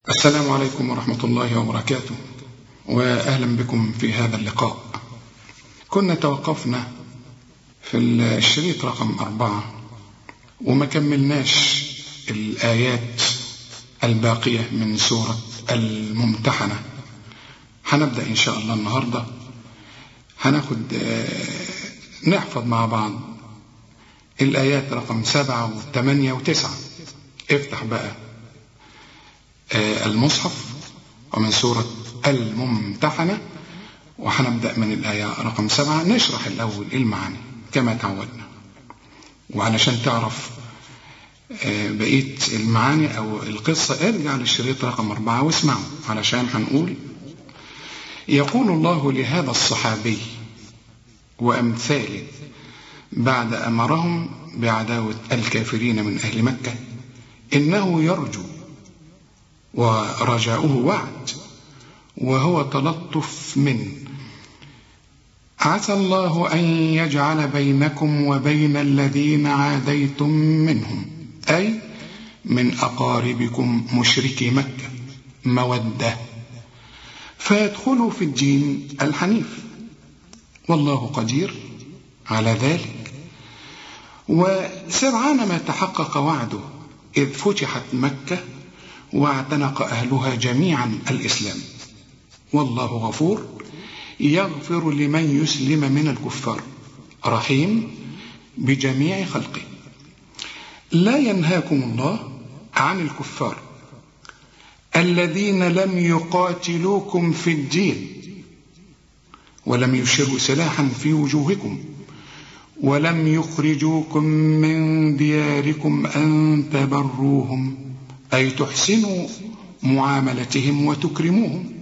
السلام عليكم ورحمة الله وبركاته وأهلا بكم في هذا اللقاء كنا توقفنا في الشريط رقم أربعة وما كملناش الآيات الباقية من سورة الممتحنة هنبدأ إن شاء الله النهاردة هناخد نحفظ مع بعض الآيات رقم سبعة وثمانية وتسعة افتح بقى المصحف ومن سورة الممتحنة وهنبدأ من الآية رقم سبعة نشرح الأول المعاني كما تعودنا وعلشان تعرف بقية المعاني أو القصة ارجع للشريط رقم أربعة واسمعه علشان هنقول يقول الله لهذا الصحابي وأمثاله بعد أمرهم بعداوة الكافرين من أهل مكة إنه يرجو ورجاؤه وعد وهو تلطف منه عسى الله أن يجعل بينكم وبين الذين عاديتم منهم أي من أقاربكم مشركي مكة مودة فيدخلوا في الدين الحنيف والله قدير على ذلك وسرعان ما تحقق وعده إذ فتحت مكة واعتنق أهلها جميعا الإسلام والله غفور يغفر لمن يسلم من الكفار رحيم بجميع خلقه لا ينهاكم الله عن الكفار الذين لم يقاتلوكم في الدين ولم يشروا سلاحا في وجوهكم ولم يخرجوكم من دياركم أن تبروهم أي تحسنوا معاملتهم وتكرموهم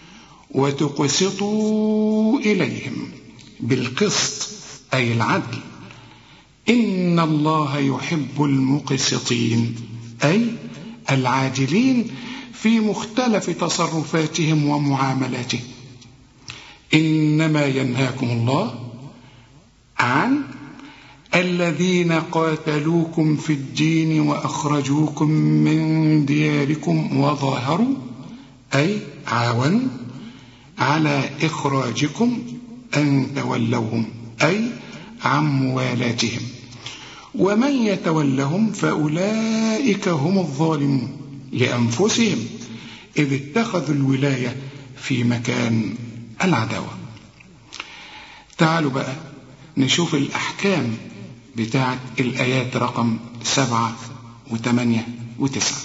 وتقسطوا إليهم بالقسط أي العدل إن الله يحب المقسطين أي العادلين في مختلف تصرفاتهم ومعاملاتهم إنما ينهاكم الله عن الذين قاتلوكم في الدين وأخرجوكم من دياركم وظاهروا أي عاونوا على إخراجكم أن تولوهم أي عن موالاتهم ومن يتولهم فأولئك هم الظالمون لأنفسهم إذ اتخذوا الولاية في مكان العداوة تعالوا بقى نشوف الأحكام بتاعت الآيات رقم سبعة وثمانية وتسعة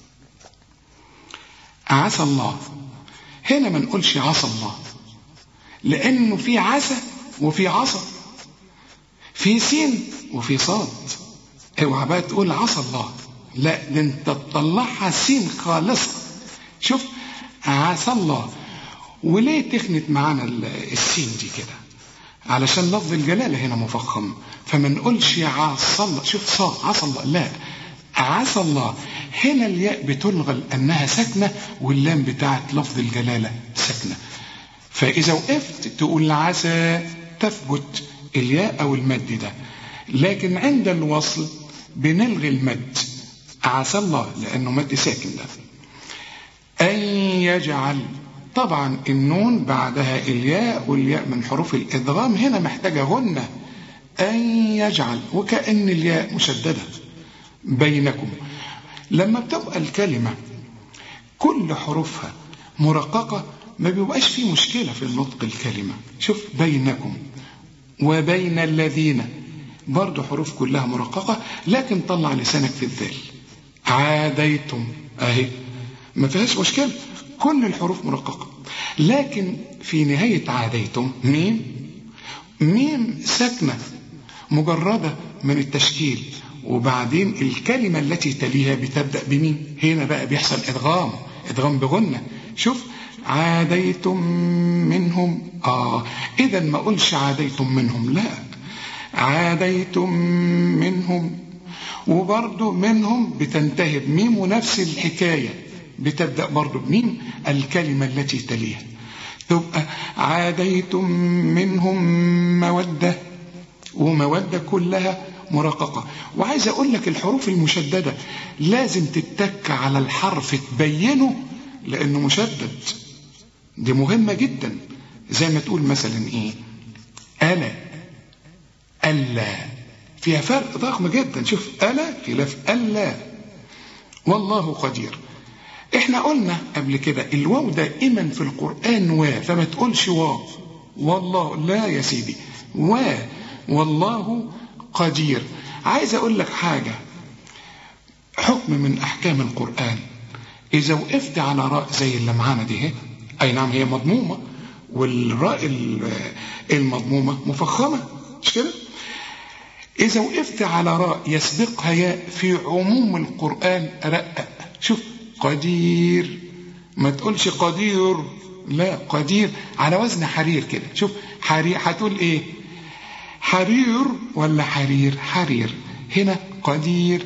عسى الله هنا ما نقولش عسى الله لأنه في عسى وفي عصا في سين وفي صاد اوعى بقى تقول عسى الله لا ده انت تطلعها سين خالصة شوف عسى الله وليه تخنت معانا السين دي كده علشان لفظ الجلالة هنا مفخم فما نقولش عسى الله شوف صاد عسى الله لا عسى الله هنا الياء بتلغى لأنها ساكنة واللام بتاعت لفظ الجلالة ساكنة فإذا وقفت تقول عسى تثبت الياء أو المد ده لكن عند الوصل بنلغي المد عسى الله لأنه مد ساكن ده أن يجعل طبعا النون بعدها الياء والياء من حروف الإدغام هنا محتاجة غنة أن يجعل وكأن الياء مشددة بينكم لما بتبقى الكلمة كل حروفها مرققة ما بيبقاش في مشكلة في النطق الكلمة شوف بينكم وبين الذين برضو حروف كلها مرققة لكن طلع لسانك في الذال عاديتم اهي ما فيهاش مشكلة كل الحروف مرققة لكن في نهاية عاديتم ميم ميم ساكنة مجردة من التشكيل وبعدين الكلمة التي تليها بتبدأ بميم هنا بقى بيحصل إدغام إدغام بغنة شوف عاديتم منهم آه إذا ما أقولش عاديتم منهم لا عاديتم منهم وبرضه منهم بتنتهي بميم ونفس الحكاية بتبدأ برضه بميم الكلمة التي تليها تبقى عاديتم منهم مودة ومودة كلها مرققة وعايز أقول لك الحروف المشددة لازم تتك على الحرف تبينه لأنه مشدد دي مهمة جدا زي ما تقول مثلا إيه ألا ألا فيها فرق ضخم جدا شوف ألا خلاف ألا والله قدير احنا قلنا قبل كده الواو دائما في القرآن و فما تقولش واو والله لا يا سيدي و والله قدير عايز اقول لك حاجة حكم من احكام القرآن اذا وقفت على راء زي اللي معانا دي اي نعم هي مضمومة والراء المضمومة مفخمة مش كده إذا وقفت على راء يسبقها ياء في عموم القرآن رقق شوف قدير ما تقولش قدير لا قدير على وزن حرير كده شوف حرير هتقول ايه حرير ولا حرير حرير هنا قدير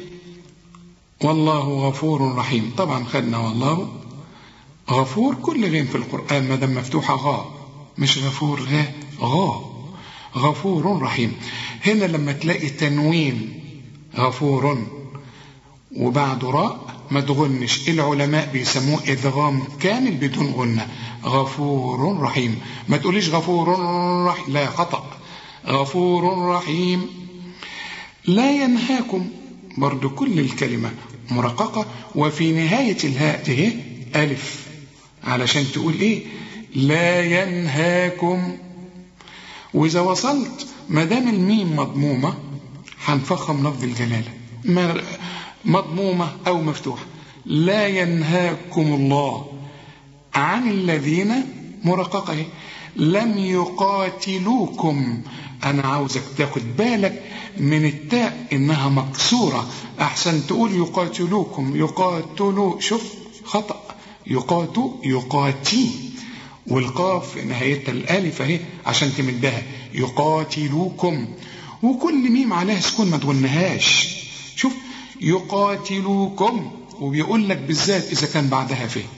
والله غفور رحيم طبعا خدنا والله غفور كل غين في القرآن ما دام مفتوحة غا مش غفور غا غا غفور رحيم هنا لما تلاقي تنوين غفور وبعده راء ما تغنش العلماء بيسموه ادغام كامل بدون غنة غفور رحيم ما تقوليش غفور رحيم لا خطأ غفور رحيم لا ينهاكم برضو كل الكلمة مرققة وفي نهاية الهاء ده ألف علشان تقول إيه لا ينهاكم وإذا وصلت ما دام الميم مضمومة هنفخم لفظ الجلالة مضمومة أو مفتوحة لا ينهاكم الله عن الذين مرققة لم يقاتلوكم أنا عاوزك تاخد بالك من التاء إنها مكسورة أحسن تقول يقاتلوكم يقاتلوا شوف خطأ يقاتوا يقاتي والقاف نهايتها الالف اهي عشان تمدها يقاتلوكم وكل ميم عليها سكون ما تغنهاش شوف يقاتلوكم وبيقول لك بالذات اذا كان بعدها فيه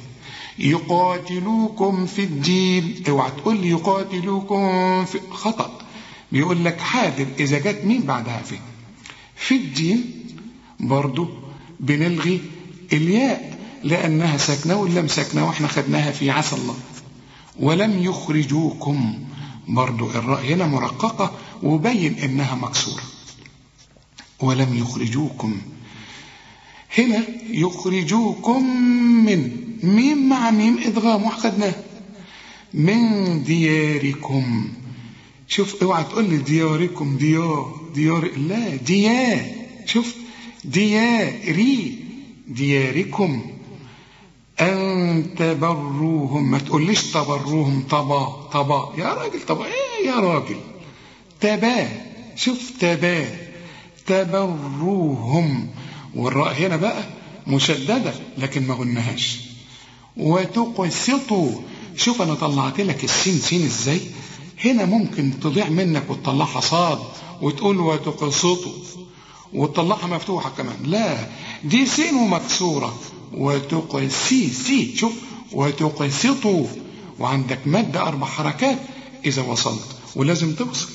يقاتلوكم في الدين اوعى تقول لي يقاتلوكم في خطا بيقول لك حاذر اذا جت مين بعدها فيه في الدين برضو بنلغي الياء لانها ساكنه واللام ساكنه واحنا خدناها في عسى الله ولم يخرجوكم برضو الراء هنا مرققة وبين انها مكسورة ولم يخرجوكم هنا يخرجوكم من ميم مع ميم ادغام وخدناه من دياركم شوف اوعى تقول لي دياركم ديار ديار لا ديار شوف دياري دياركم أن تبروهم ما تقوليش تبروهم طبا طبا يا راجل طبا إيه يا راجل تبا شوف تبا تبروهم والراء هنا بقى مشددة لكن ما قلناهاش وتقسطوا شوف أنا طلعت لك السين سين إزاي هنا ممكن تضيع منك وتطلعها صاد وتقول وتقسطوا وتطلعها مفتوحة كمان لا دي سين ومكسورة وتقسي سي شوف وتقسطوا وعندك مادة أربع حركات إذا وصلت ولازم توصل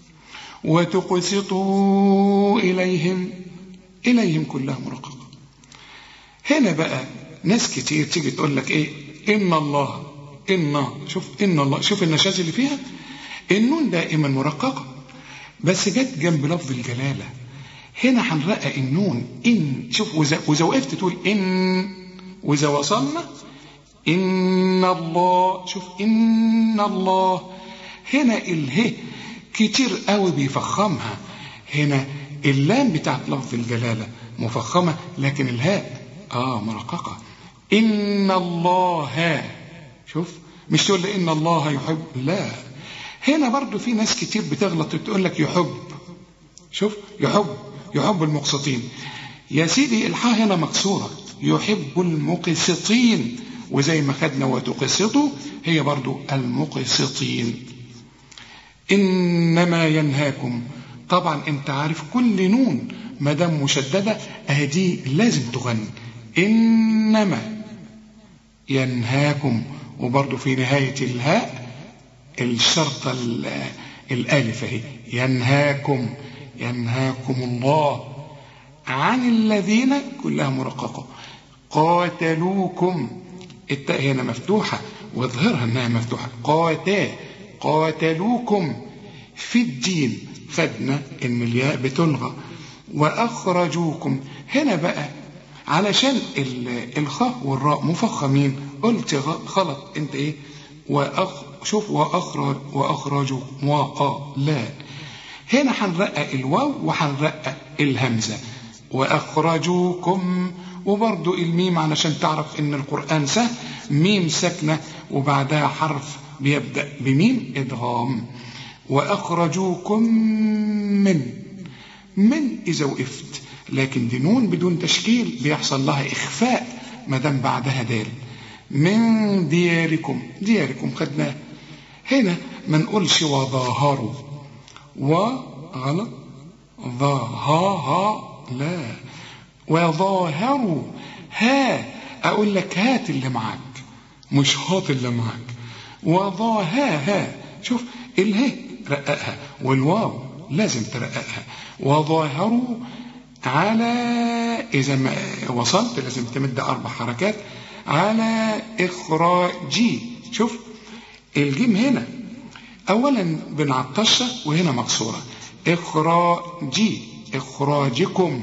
وتقسطوا إليهم إليهم كلها مرققة هنا بقى ناس كتير تيجي تقول لك إيه إن الله إن شوف إن الله شوف النشاز اللي فيها النون دائما مرققة بس جت جنب لفظ الجلالة هنا هنرقق النون إن شوف وإذا وقفت تقول إن وإذا وصلنا إن الله شوف إن الله هنا اله كتير قوي بيفخمها هنا اللام بتاعت لفظ الجلالة مفخمة لكن الهاء آه مرققة إن الله شوف مش تقول لي إن الله يحب لا هنا برضو في ناس كتير بتغلط وتقول لك يحب شوف يحب يحب المقسطين يا سيدي الحاء هنا مكسورة يحب المقسطين وزي ما خدنا وتقسطوا هي برضو المقسطين إنما ينهاكم طبعا انت عارف كل نون ما دام مشددة اهدي لازم تغني إنما ينهاكم وبرضو في نهاية الهاء الشرطة الألف اهي ينهاكم ينهاكم الله عن الذين كلها مرققة قاتلوكم التاء هنا مفتوحة واظهرها انها مفتوحة قاتا قاتلوكم في الدين خدنا ان الياء بتلغى واخرجوكم هنا بقى علشان الخاء والراء مفخمين قلت غلط انت ايه وأخ شوف واخرج واخرجوا وآ لا هنا هنرقق الواو وهنرقق الهمزه واخرجوكم وبرضو الميم علشان تعرف ان القران سهل ميم ساكنه وبعدها حرف بيبدا بميم ادغام واخرجوكم من من اذا وقفت لكن دي نون بدون تشكيل بيحصل لها إخفاء ما دام بعدها دال من دياركم دياركم خدناه هنا ما نقولش وظاهروا وغلط ظاها لا وظاهروا ها أقول لك هات اللي معاك مش هات اللي معاك وظاها ها شوف اله رققها والواو لازم ترققها وظاهروا على إذا ما وصلت لازم تمد أربع حركات على إخراجي شوف الجيم هنا أولا بنعطشها وهنا مكسورة إخراجي إخراجكم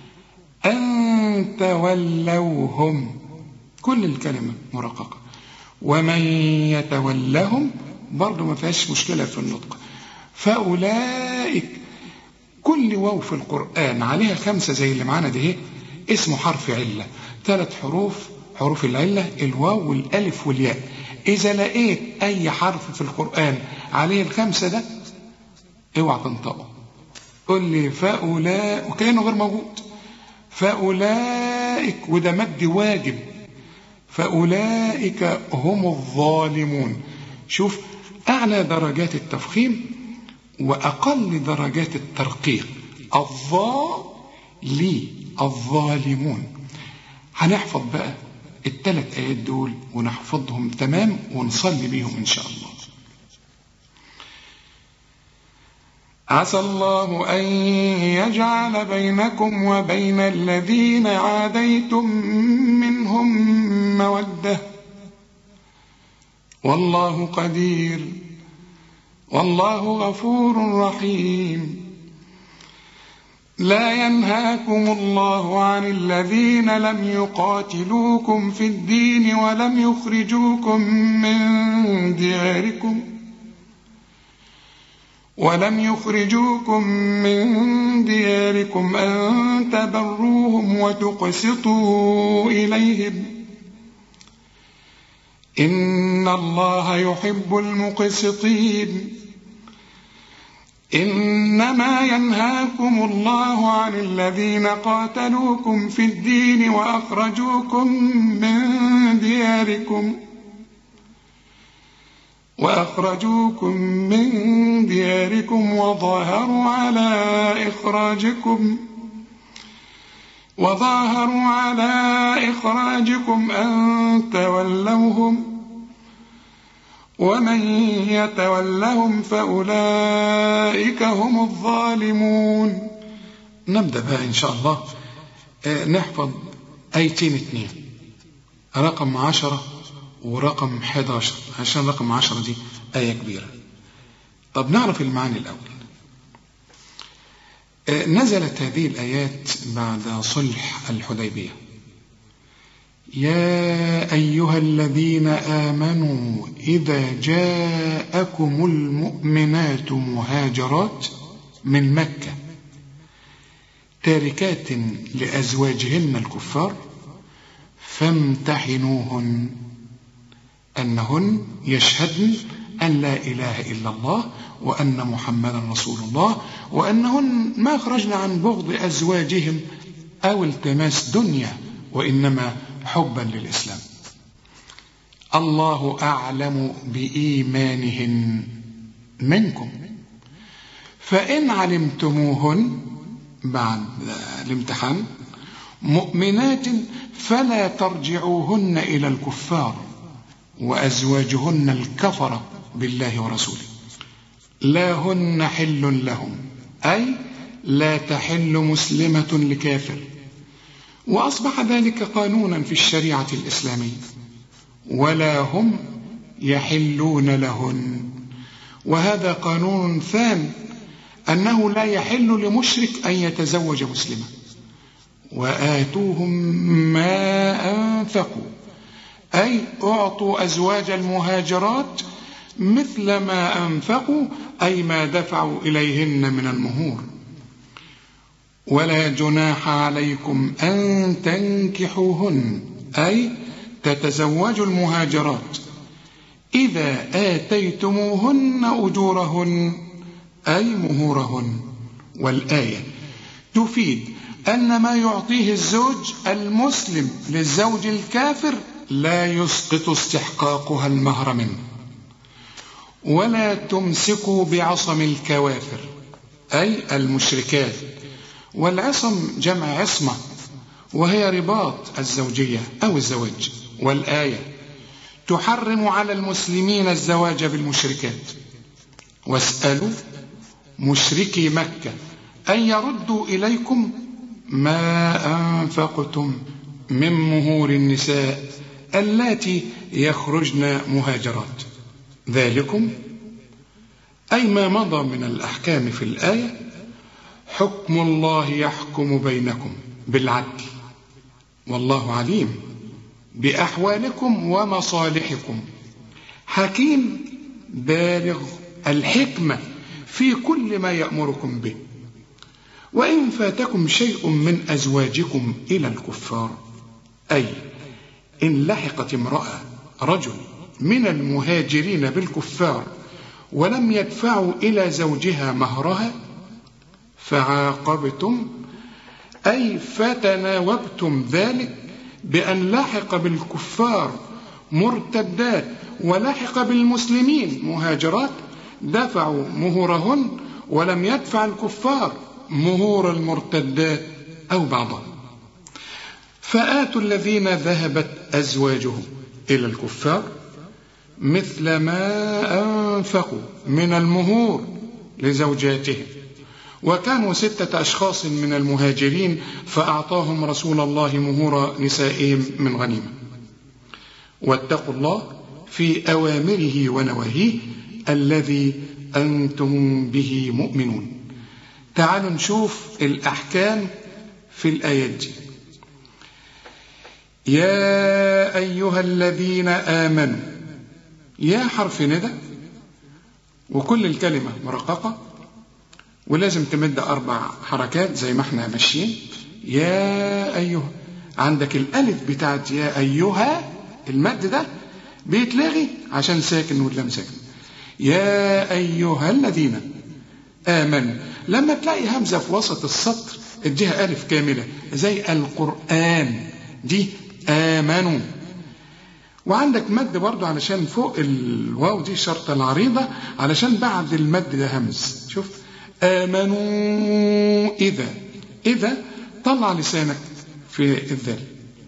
أن تولوهم كل الكلمة مرققة ومن يتولهم برضه ما فيهاش مشكلة في النطق فأولئك كل واو في القرآن عليها خمسة زي اللي معانا دي اسمه حرف علة ثلاث حروف حروف العلة الواو والألف والياء إذا لقيت أي حرف في القرآن عليه الخمسة ده اوعى تنطقه قل لي فأولاء وكأنه غير موجود فأولئك وده مد واجب فأولئك هم الظالمون شوف أعلى درجات التفخيم وأقل درجات الترقيق الظا لي الظالمون هنحفظ بقى الثلاث آيات دول ونحفظهم تمام ونصلي بيهم إن شاء الله عسى الله أن يجعل بينكم وبين الذين عاديتم منهم مودة والله قدير والله غفور رحيم لا ينهاكم الله عن الذين لم يقاتلوكم في الدين ولم يخرجوكم من دياركم ولم يخرجوكم من دياركم أن تبروهم وتقسطوا إليهم إن الله يحب المقسطين إنما ينهاكم الله عن الذين قاتلوكم في الدين وأخرجوكم من دياركم وأخرجوكم من دياركم وظاهروا على إخراجكم وظاهروا على إخراجكم أن تولوهم ومن يتولهم فأولئك هم الظالمون نبدأ بقى إن شاء الله نحفظ آيتين اتنين رقم عشرة ورقم 11 عشان رقم 10 دي آية كبيرة طب نعرف المعاني الأول نزلت هذه الآيات بعد صلح الحديبية يا أيها الذين آمنوا إذا جاءكم المؤمنات مهاجرات من مكة تاركات لأزواجهن الكفار فامتحنوهن أنهن يشهدن أن لا إله إلا الله وأن محمدا رسول الله وأنهن ما خرجن عن بغض أزواجهم أو التماس دنيا وإنما حبا للإسلام الله أعلم بإيمانهن منكم فإن علمتموهن بعد الامتحان مؤمنات فلا ترجعوهن إلى الكفار وأزواجهن الكفرة بالله ورسوله لا هن حل لهم أي لا تحل مسلمة لكافر وأصبح ذلك قانونا في الشريعة الإسلامية ولا هم يحلون لهن وهذا قانون ثان أنه لا يحل لمشرك أن يتزوج مسلما وآتوهم ما أنفقوا أي أعطوا أزواج المهاجرات مثل ما أنفقوا أي ما دفعوا إليهن من المهور ولا جناح عليكم أن تنكحوهن أي تتزوجوا المهاجرات إذا آتيتموهن أجورهن أي مهورهن والآية تفيد أن ما يعطيه الزوج المسلم للزوج الكافر لا يسقط استحقاقها المهر منه ولا تمسكوا بعصم الكوافر أي المشركات والعصم جمع عصمة وهي رباط الزوجية أو الزواج والآية تحرم على المسلمين الزواج بالمشركات واسألوا مشركي مكة أن يردوا إليكم ما أنفقتم من مهور النساء اللاتي يخرجن مهاجرات ذلكم أي ما مضى من الأحكام في الآية حكم الله يحكم بينكم بالعدل والله عليم بأحوالكم ومصالحكم حكيم بالغ الحكمة في كل ما يأمركم به وإن فاتكم شيء من أزواجكم إلى الكفار أي إن لحقت امرأة رجل من المهاجرين بالكفار ولم يدفعوا إلى زوجها مهرها فعاقبتم أي فتناوبتم ذلك بأن لحق بالكفار مرتدات ولحق بالمسلمين مهاجرات دفعوا مهورهن ولم يدفع الكفار مهور المرتدات أو بعضها فآتوا الذين ذهبت أزواجهم إلى الكفار مثل ما أنفقوا من المهور لزوجاتهم وكانوا ستة أشخاص من المهاجرين فأعطاهم رسول الله مهور نسائهم من غنيمة واتقوا الله في أوامره ونواهيه الذي أنتم به مؤمنون تعالوا نشوف الأحكام في الآيات دي يا أيها الذين آمنوا يا حرف ندى وكل الكلمة مرققة ولازم تمد أربع حركات زي ما احنا ماشيين يا أيها عندك الألف بتاعت يا أيها المد ده بيتلغي عشان ساكن واللام ساكن يا أيها الذين آمنوا لما تلاقي همزة في وسط السطر اديها ألف كاملة زي القرآن دي آمنوا وعندك مد برضو علشان فوق الواو دي شرطة العريضة علشان بعد المد ده همز شوف آمنوا إذا إذا طلع لسانك في الذال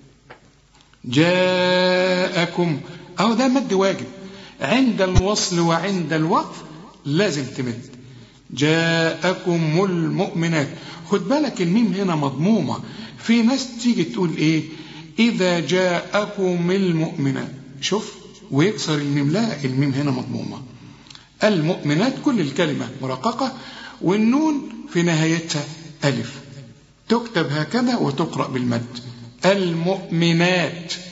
جاءكم أو ده مد واجب عند الوصل وعند الوقف لازم تمد جاءكم المؤمنات خد بالك الميم هنا مضمومة في ناس تيجي تقول ايه إذا جاءكم المؤمنات شوف ويكسر الميم لا الميم هنا مضمومة المؤمنات كل الكلمة مرققة والنون في نهايتها ألف تكتب هكذا وتقرأ بالمد المؤمنات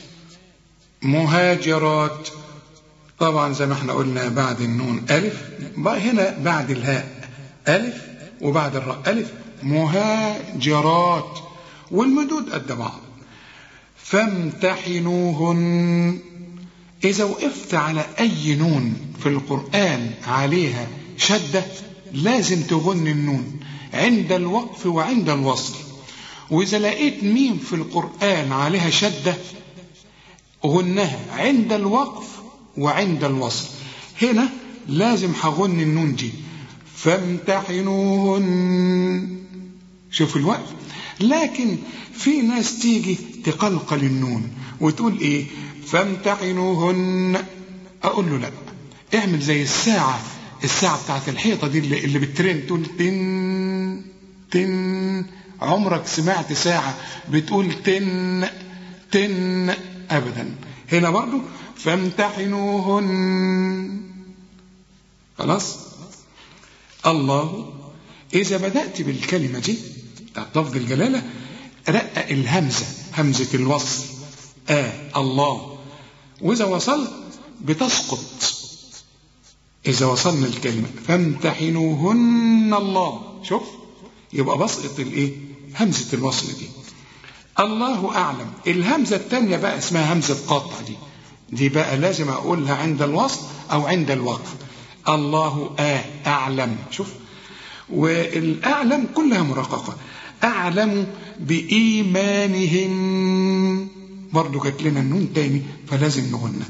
مهاجرات طبعا زي ما احنا قلنا بعد النون ألف هنا بعد الهاء ألف وبعد الراء ألف مهاجرات والمدود قد بعض فامتحنوهن إذا وقفت على أي نون في القرآن عليها شدة لازم تغن النون عند الوقف وعند الوصل وإذا لقيت ميم في القرآن عليها شدة غنها عند الوقف وعند الوصل هنا لازم هغن النون دي فامتحنوهن شوف الوقت لكن في ناس تيجي تقلقل النون وتقول ايه فامتحنوهن اقول له لا اعمل زي الساعة الساعة بتاعت الحيطة دي اللي, اللي بترن تقول تن تن عمرك سمعت ساعة بتقول تن تن أبدا هنا برضو فامتحنوهن خلاص الله إذا بدأت بالكلمة دي بتاعت لفظ الجلالة رقق الهمزة همزة الوصل آه الله وإذا وصلت بتسقط إذا وصلنا الكلمة فامتحنوهن الله شوف يبقى بسقط الإيه همزة الوصل دي الله أعلم الهمزة الثانية بقى اسمها همزة قطع دي دي بقى لازم أقولها عند الوصل أو عند الوقف الله آه أعلم شوف والأعلم كلها مرققة أعلم بإيمانهم برضو جات لنا النون تاني فلازم نغنى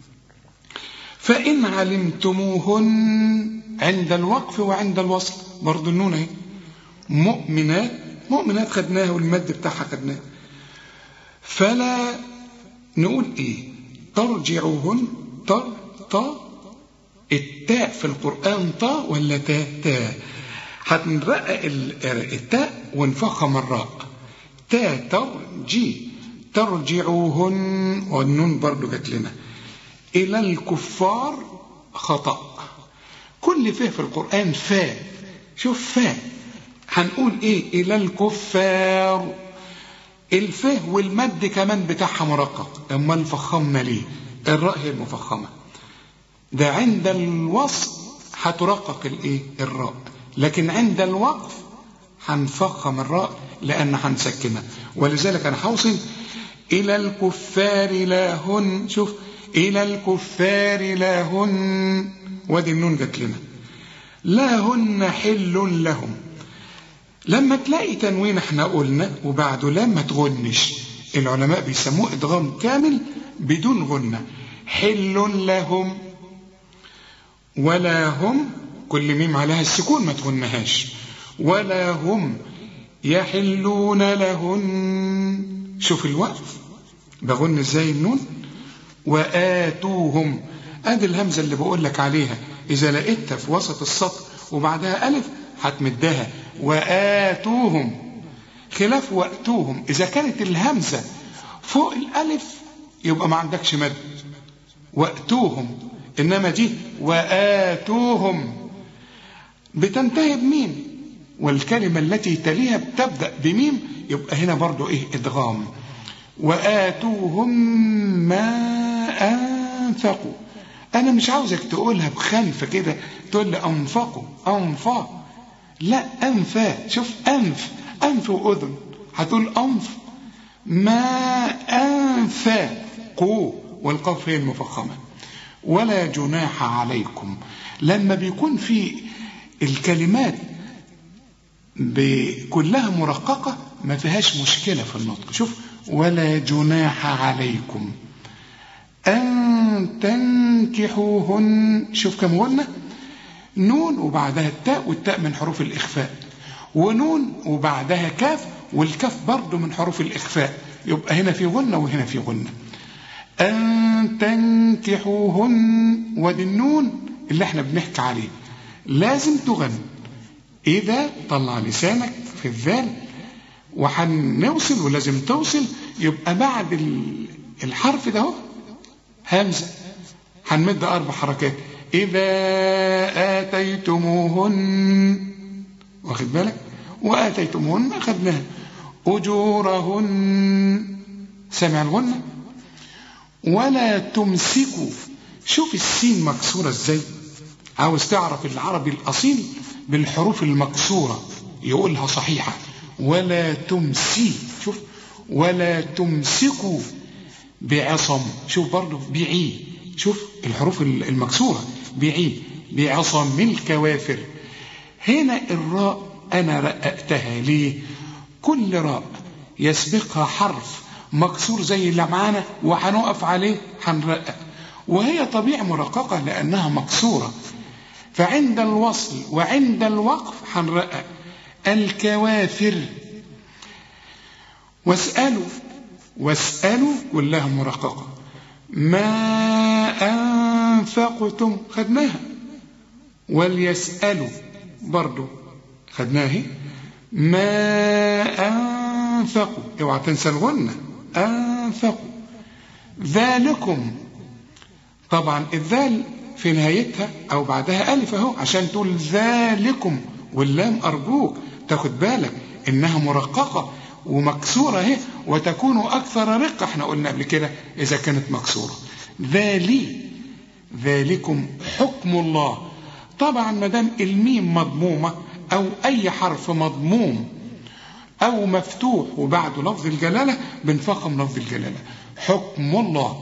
فإن علمتموهن عند الوقف وعند الوصل برضو النون اهي مؤمنات مؤمنات خدناها والمد بتاعها خدناه فلا نقول ايه ترجعوهن تر تا التاء في القرآن طا ولا تاء تاء هنرقق التاء ونفخم الراء تاء ترجي ترجعوهن والنون برضو جات لنا إلى الكفار خطأ كل فيه في القرآن فاء شوف فاء هنقول ايه إلى الكفار الفه والمد كمان بتاعها مرقق اما نفخمنا ليه الراء هي المفخمة ده عند الوصل هترقق الايه الراء لكن عند الوقف هنفخم الراء لان هنسكنها ولذلك انا هوصل الى الكفار لا هن شوف الى الكفار لا هن وادي النون جت لنا لا هن حل لهم لما تلاقي تنوين احنا قلنا وبعده لما تغنش العلماء بيسموه ادغام كامل بدون غنة حل لهم ولا هم كل ميم عليها السكون ما تغنهاش ولا هم يحلون لهن شوف الوقف بغن ازاي النون وآتوهم ادي الهمزة اللي بقول لك عليها اذا لقيتها في وسط السطر وبعدها الف هتمدها وآتوهم خلاف وأتوهم إذا كانت الهمزة فوق الألف يبقى ما عندكش مد وأتوهم إنما دي وآتوهم بتنتهي بميم والكلمة التي تليها بتبدأ بميم يبقى هنا برضو إيه إدغام وآتوهم ما أنفقوا أنا مش عاوزك تقولها بخنف كده تقول لي أنفقوا أنفق لا أنفا شوف أنف أنف وأذن هتقول أنف ما أنفقوا والقاف هي المفخمة ولا جناح عليكم لما بيكون في الكلمات كلها مرققة ما فيهاش مشكلة في النطق شوف ولا جناح عليكم أن تنكحوهن شوف كم قلنا نون وبعدها التاء والتاء من حروف الإخفاء ونون وبعدها كاف والكاف برضه من حروف الإخفاء يبقى هنا في غنة وهنا في غنة أن تنكحوهن ودي النون اللي احنا بنحكي عليه لازم تغن إذا طلع لسانك في الذال وهنوصل ولازم توصل يبقى بعد الحرف ده همزة هنمد أربع حركات إذا آتيتموهن واخد بالك وآتيتموهن أخذناها أجورهن سمع الغنة ولا تمسكوا شوف السين مكسورة ازاي عاوز تعرف العربي الأصيل بالحروف المكسورة يقولها صحيحة ولا تمسي شوف ولا تمسكوا بعصم شوف برضه بعي شوف الحروف المكسورة بعي بعصم الكوافر هنا الراء أنا رققتها ليه كل راء يسبقها حرف مكسور زي اللي معانا وهنقف عليه هنرقق وهي طبيعة مرققة لأنها مكسورة فعند الوصل وعند الوقف هنرقق الكوافر واسألوا واسألوا كلها مرققة ما أنفقتم خدناها وليسألوا برضو خدناها ما أنفقوا اوعى تنسى الغنة أنفقوا ذلكم طبعا الذال في نهايتها أو بعدها ألف أهو عشان تقول ذلكم واللام أرجوك تاخد بالك إنها مرققة ومكسورة اهي وتكون أكثر رقة احنا قلنا قبل كده إذا كانت مكسورة ذالي ذلكم حكم الله طبعا ما دام الميم مضمومة أو أي حرف مضموم أو مفتوح وبعده لفظ الجلالة بنفخم لفظ الجلالة حكم الله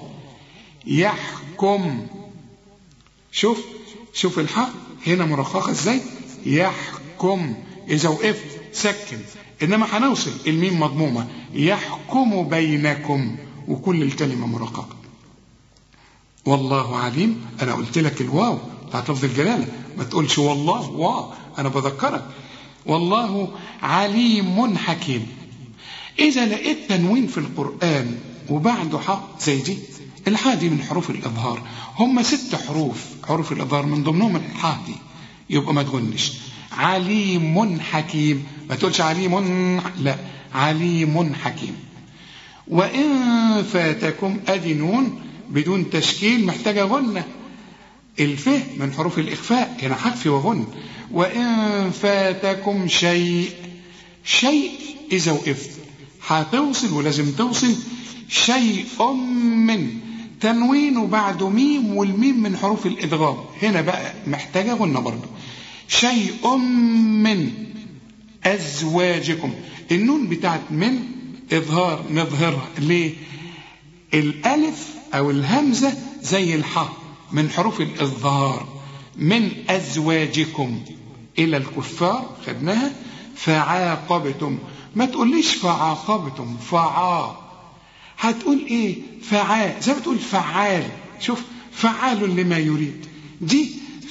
يحكم شوف شوف الحق هنا مرققة ازاي يحكم إذا وقفت سكن إنما هنوصل الميم مضمومة يحكم بينكم وكل الكلمة مرققة والله عليم أنا قلت لك الواو بتاعت لفظ الجلالة ما تقولش والله واو أنا بذكرك والله عليم حكيم إذا لقيت تنوين في القرآن وبعده حق زي دي الحاء دي من حروف الإظهار هم ست حروف حروف الإظهار من ضمنهم الحاء دي يبقى ما تغنش عليم حكيم ما تقولش عليم لا عليم حكيم وإن فاتكم أدي نون بدون تشكيل محتاجة غنة الفه من حروف الإخفاء هنا حذف وغن وإن فاتكم شيء شيء إذا وقفت هتوصل ولازم توصل شيء من تنوين وبعده ميم والميم من حروف الإدغام هنا بقى محتاجة غنة برضه شيء من أزواجكم النون بتاعت من إظهار نظهرها ليه الألف أو الهمزة زي الحاء من حروف الإظهار من أزواجكم إلى الكفار خدناها فعاقبتم ما تقوليش فعاقبتم فعا هتقول ايه فعال زي ما تقول فعال شوف فعال لما يريد دي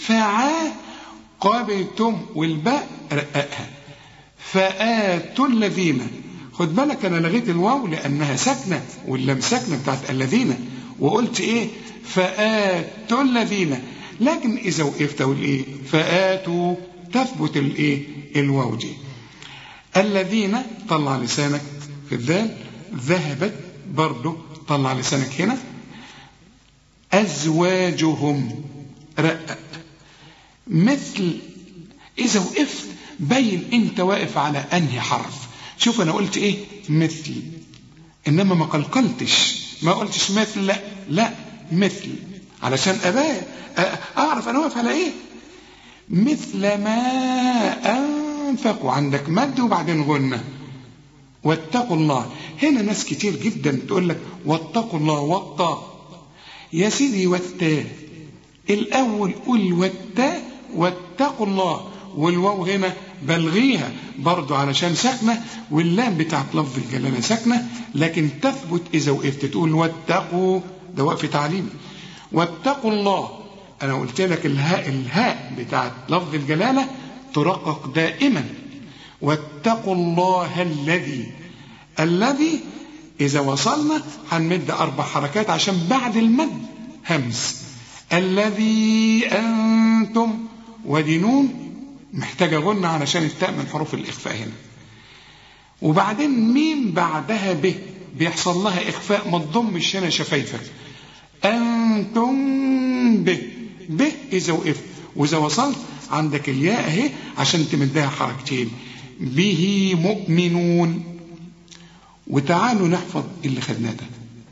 فعاقبتم والباء رققها فآتوا الذين خد بالك انا لغيت الواو لانها ساكنه واللام ساكنه بتاعت الذين وقلت ايه فآتوا الذين لكن اذا وقفت اقول ايه فآتوا تثبت الايه الواو دي الذين طلع لسانك في الذال ذهبت برضه طلع لسانك هنا أزواجهم رقق مثل إذا وقفت بين أنت واقف على أنهي حرف شوف أنا قلت إيه مثل إنما ما قلقلتش ما قلتش مثل لا لا مثل علشان أبايا أعرف أنا واقف على إيه مثل ما أنفقوا عندك مد وبعدين غنة واتقوا الله هنا ناس كتير جدا تقول لك واتقوا الله والطاء يا سيدي والتاء الأول قول والتاء واتقوا الله والواو هنا بلغيها برضو علشان ساكنة واللام بتاعت لفظ الجلالة ساكنة لكن تثبت إذا وقفت تقول واتقوا ده وقف تعليمي واتقوا الله أنا قلت لك الهاء الهاء بتاعت لفظ الجلالة ترقق دائما واتقوا الله الذي الذي إذا وصلنا هنمد أربع حركات عشان بعد المد همس الذي أنتم ودي نون محتاجة غنة علشان التاء من حروف الإخفاء هنا وبعدين ميم بعدها ب بيحصل لها إخفاء ما تضمش هنا شفايفك أنتم ب ب إذا وقفت وإذا وصلت عندك الياء اهي عشان تمدها حركتين به مؤمنون وتعالوا نحفظ اللي خدناه ده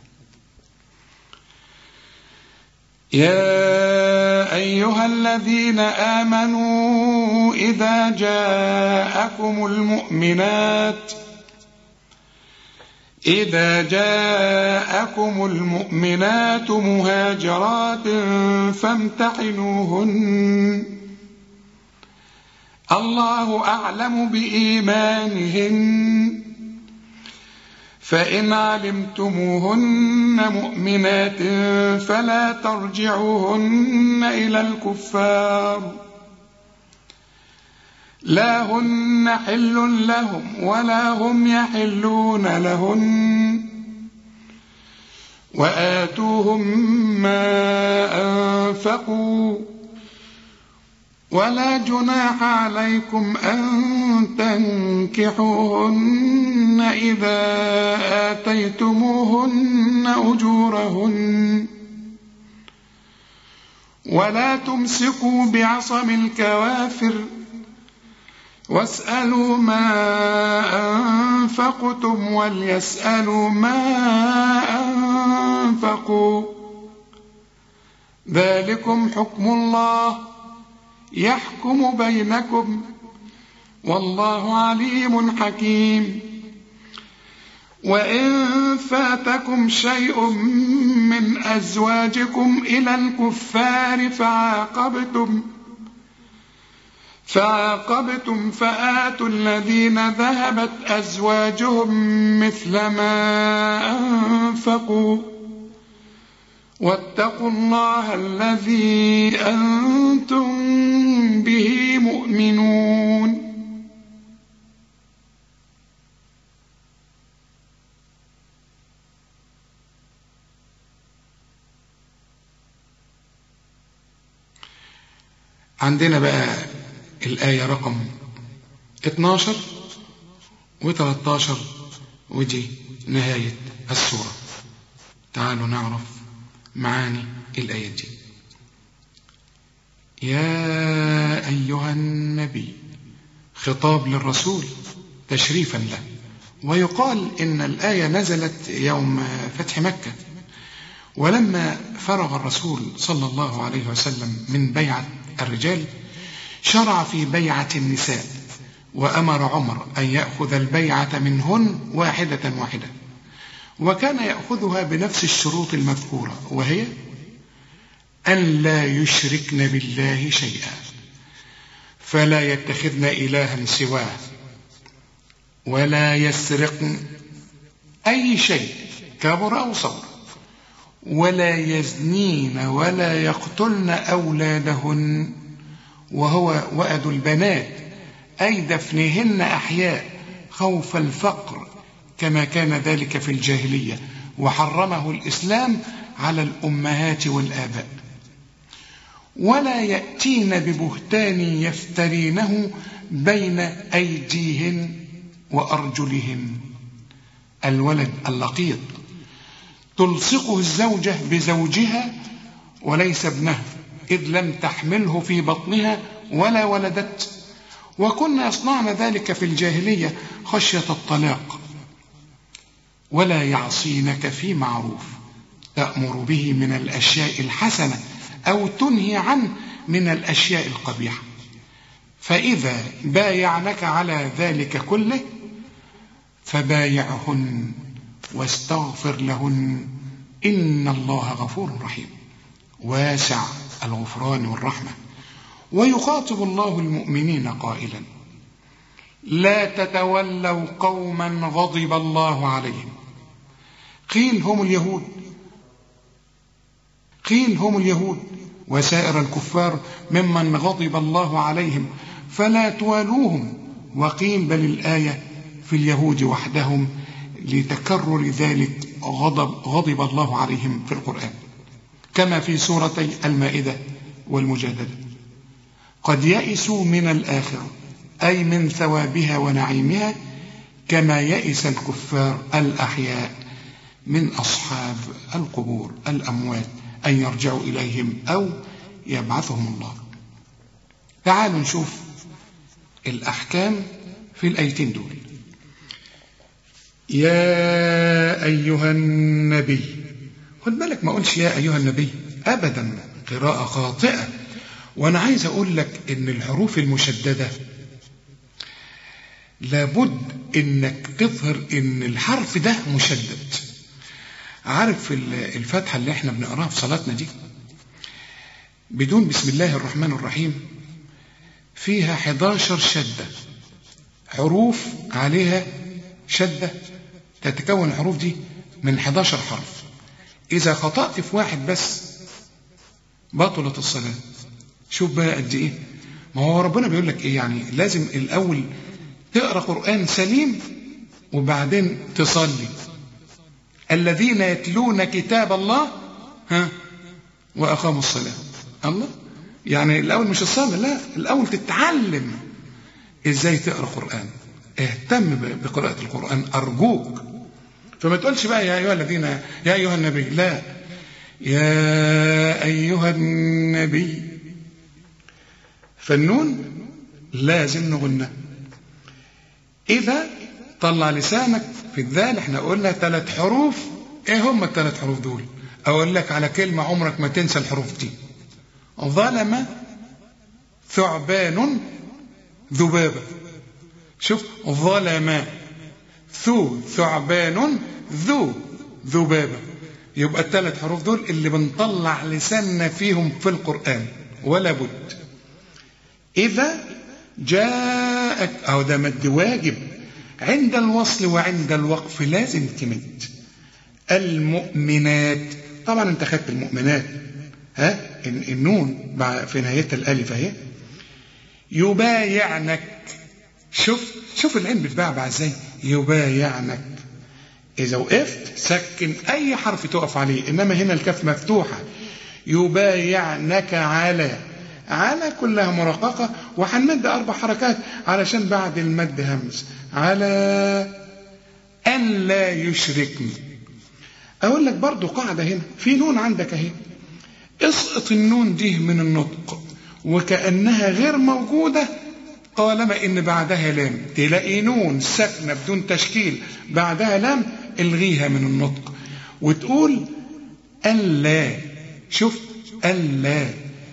يا أيها الذين آمنوا إذا جاءكم المؤمنات إذا جاءكم المؤمنات مهاجرات فامتحنوهن الله أعلم بإيمانهن فإن علمتموهن مؤمنات فلا ترجعوهن إلى الكفار لا هن حل لهم ولا هم يحلون لهن وآتوهم ما أنفقوا ولا جناح عليكم أن تنكحوهن إذا آتيتموهن أجورهن ولا تمسكوا بعصم الكوافر واسألوا ما أنفقتم وليسألوا ما أنفقوا ذلكم حكم الله يحكم بينكم والله عليم حكيم وإن فاتكم شيء من أزواجكم إلى الكفار فعاقبتم فعاقبتم فآتوا الذين ذهبت أزواجهم مثل ما أنفقوا واتقوا الله الذي أنتم به مؤمنون عندنا بقى الآية رقم 12 و13 ودي نهاية السورة تعالوا نعرف معاني الآية دي يا أيها النبي خطاب للرسول تشريفا له ويقال إن الآية نزلت يوم فتح مكة ولما فرغ الرسول صلى الله عليه وسلم من بيعة الرجال شرع في بيعة النساء وأمر عمر أن يأخذ البيعة منهن واحدة واحدة وكان يأخذها بنفس الشروط المذكورة وهي أن لا يشركن بالله شيئا فلا يتخذن إلها سواه ولا يسرقن أي شيء كبر أو صغر ولا يزنين ولا يقتلن أولادهن وهو وأد البنات أي دفنهن أحياء خوف الفقر كما كان ذلك في الجاهلية وحرمه الإسلام على الأمهات والآباء ولا يأتين ببهتان يفترينه بين أيديهن وأرجلهن الولد اللقيط تلصقه الزوجة بزوجها وليس ابنها إذ لم تحمله في بطنها ولا ولدت وكنا يصنعن ذلك في الجاهلية خشية الطلاق ولا يعصينك في معروف تأمر به من الأشياء الحسنة أو تنهي عنه من الأشياء القبيحة فإذا بايعنك على ذلك كله فبايعهن واستغفر لهن إن الله غفور رحيم واسع الغفران والرحمة ويخاطب الله المؤمنين قائلا لا تتولوا قوما غضب الله عليهم قيل هم اليهود قيل هم اليهود وسائر الكفار ممن غضب الله عليهم فلا توالوهم وقيل بل الآية في اليهود وحدهم لتكرر ذلك غضب, غضب الله عليهم في القرآن كما في سورتي المائدة والمجادلة قد يئسوا من الآخرة أي من ثوابها ونعيمها كما يئس الكفار الأحياء من أصحاب القبور الأموات أن يرجعوا إليهم أو يبعثهم الله تعالوا نشوف الأحكام في الأيتين دول يا أيها النبي خد بالك ما أقولش يا أيها النبي أبدا قراءة خاطئة وأنا عايز أقول لك إن الحروف المشددة لابد إنك تظهر إن الحرف ده مشدد عارف الفاتحة اللي احنا بنقراها في صلاتنا دي بدون بسم الله الرحمن الرحيم فيها 11 شدة حروف عليها شدة تتكون الحروف دي من 11 حرف إذا خطأت في واحد بس بطلت الصلاة شوف بقى قد إيه ما هو ربنا بيقول لك إيه يعني لازم الأول تقرأ قرآن سليم وبعدين تصلي الذين يتلون كتاب الله ها وأقاموا الصلاة الله يعني الأول مش الصلاة لا الأول تتعلم إزاي تقرأ قرآن اهتم بقراءة القرآن أرجوك فما تقولش بقى يا أيها الذين يا أيها النبي لا يا أيها النبي فالنون لازم نغنى إذا طلع لسانك في الذال احنا قلنا ثلاث حروف ايه هم الثلاث حروف دول اقول لك على كلمة عمرك ما تنسى الحروف دي ظلم ثعبان ذبابة شوف ظلم ثو ثعبان ذو ذبابة يبقى الثلاث حروف دول اللي بنطلع لساننا فيهم في القرآن ولا بد إذا جاءك أو ده مد واجب عند الوصل وعند الوقف لازم تمد المؤمنات طبعا انت خدت المؤمنات ها النون في نهاية الألف اهي يبايعنك شوف شوف العين بتبعبع ازاي يبايعنك إذا وقفت سكن أي حرف تقف عليه إنما هنا الكف مفتوحة يبايعنك على على كلها مرققة وهنمد أربع حركات علشان بعد المد همز على أن لا يشركن أقول لك برضو قاعدة هنا في نون عندك أهي اسقط النون دي من النطق وكأنها غير موجودة طالما إن بعدها لام تلاقي نون ساكنة بدون تشكيل بعدها لام الغيها من النطق وتقول ألا شوف ألا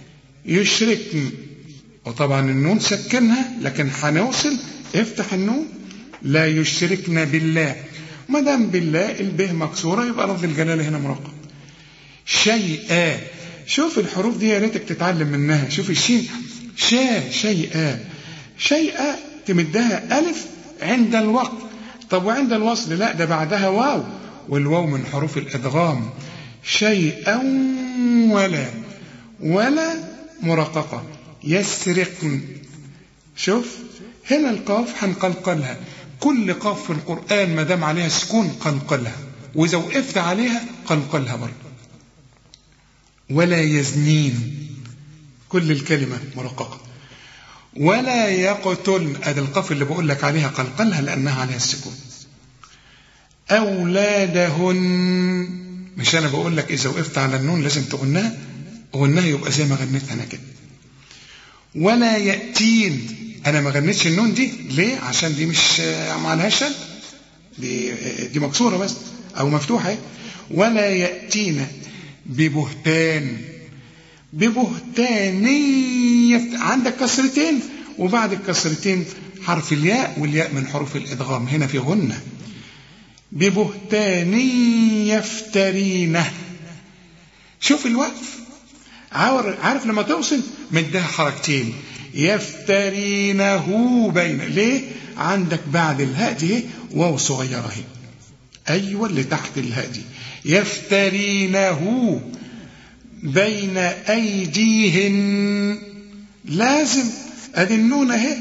يشركن وطبعا النون سكنها لكن هنوصل افتح النون لا يشركن بالله ما دام بالله البه مكسوره يبقى لفظ الجلاله هنا مرقم شيئا شوف الحروف دي يا ريتك تتعلم منها شوف الشين شا شيئا شيئا تمدها ألف عند الوقت طب وعند الوصل لا ده بعدها واو والواو من حروف الإدغام شيئا ولا ولا مرققة يسرقن شوف هنا القاف هنقلقلها كل قاف في القرآن ما دام عليها سكون قلقلها وإذا وقفت عليها قلقلها برضه ولا يزنين كل الكلمة مرققة ولا يقتلن ادي القاف اللي بقول لك عليها قلقلها لانها عليها السكون اولادهن مش انا بقول لك اذا وقفت على النون لازم تغنها غنها يبقى زي ما غنيت انا كده ولا ياتين انا ما غنيتش النون دي ليه عشان دي مش ما عليهاش دي دي مكسوره بس او مفتوحه ولا ياتين ببهتان ببهتانية عندك كسرتين وبعد الكسرتين حرف الياء والياء من حروف الإدغام هنا في غنة ببهتان يفترينه شوف الوقف عارف لما توصل مدها حركتين يفترينه بين ليه عندك بعد الهاء دي واو صغيرة اهي أيوة اللي تحت الهاء دي يفترينه بين أيديهن لازم أدي النون أهي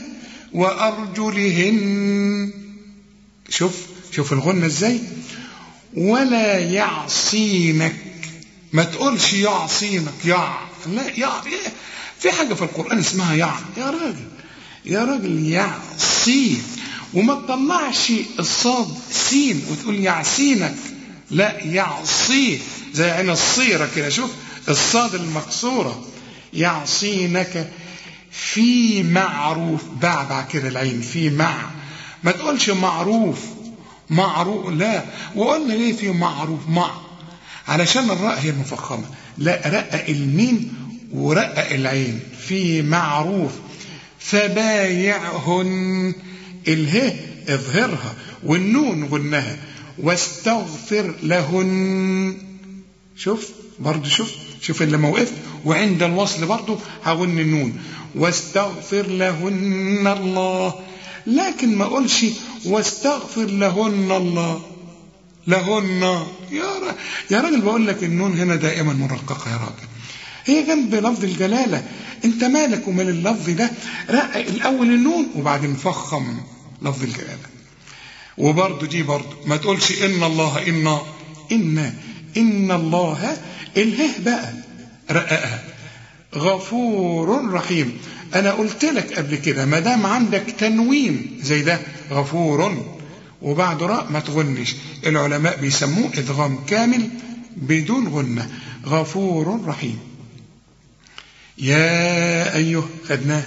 وأرجلهن شوف شوف الغنة إزاي ولا يعصينك ما تقولش يعصينك يع لا يع في حاجة في القرآن اسمها يع يا راجل يا راجل يعصي وما تطلعش الصاد سين وتقول يعصينك لا يعصيه زي عين الصيرة كده شوف الصاد المكسورة يعصينك في معروف بعبع كده العين في مع ما تقولش معروف معروف لا وقلنا ليه في معروف مع علشان الراء هي المفخمة لا رقق الميم ورقق العين في معروف فبايعهن اله اظهرها والنون غنها واستغفر لهن شوف برضه شوف شوف اللي موقف وعند الوصل برضه هغن النون واستغفر لهن الله لكن ما اقولش واستغفر لهن الله لهن يا را... يا راجل بقول لك النون هنا دائما مرققه يا راجل هي جنب لفظ الجلاله انت مالك ومال اللفظ ده رقق الاول النون وبعدين فخم لفظ الجلاله وبرضه دي برضه ما تقولش ان الله ان ان ان الله اله بقى رققها غفور رحيم انا قلت لك قبل كده ما دام عندك تنوين زي ده غفور وبعد راء ما تغنش العلماء بيسموه ادغام كامل بدون غنه غفور رحيم يا ايها خدناه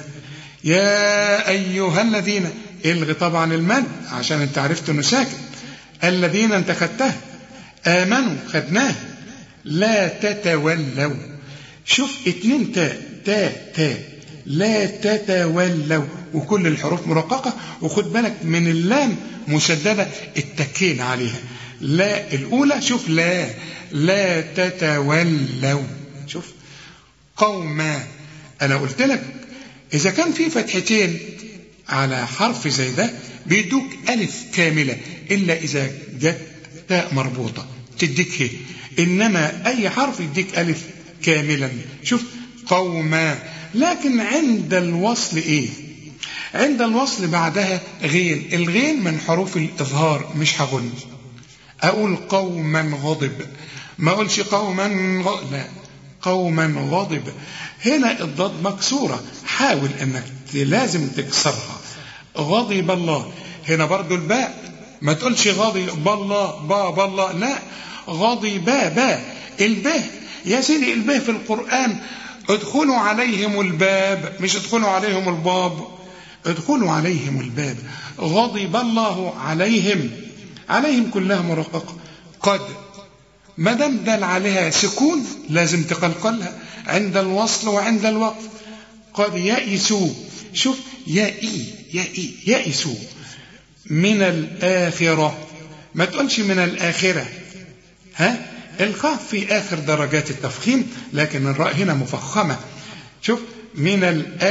يا ايها الذين الغي طبعا المد عشان انت عرفت انه ساكن الذين انت خدتها امنوا خدناه لا تتولوا شوف اتنين تاء تاء تاء لا تتولوا وكل الحروف مرققة وخد بالك من اللام مشددة اتكينا عليها لا الأولى شوف لا لا تتولوا شوف قوما أنا قلت لك إذا كان في فتحتين على حرف زي ده بيدوك ألف كاملة إلا إذا جت تاء مربوطة تديك هي إنما أي حرف يديك ألف كاملا شوف قوما لكن عند الوصل إيه عند الوصل بعدها غين الغين من حروف الإظهار مش هغن أقول قوما غضب ما أقولش قوما غ... لا قوما غضب هنا الضاد مكسورة حاول أنك لازم تكسرها غضب الله هنا برضو الباء ما تقولش غضب الله با بالله لا غضب با الباء يا سيدي الباء في القرآن ادخلوا عليهم الباب مش ادخلوا عليهم الباب ادخلوا عليهم الباب غضب الله عليهم عليهم كلها مرققة قد ما دام دل عليها سكون لازم تقلقلها عند الوصل وعند الوقف قد يئسوا شوف يئي يئي يئسوا من الآخرة ما تقولش من الآخرة ها القاف في آخر درجات التفخيم لكن الراء هنا مفخمة شوف من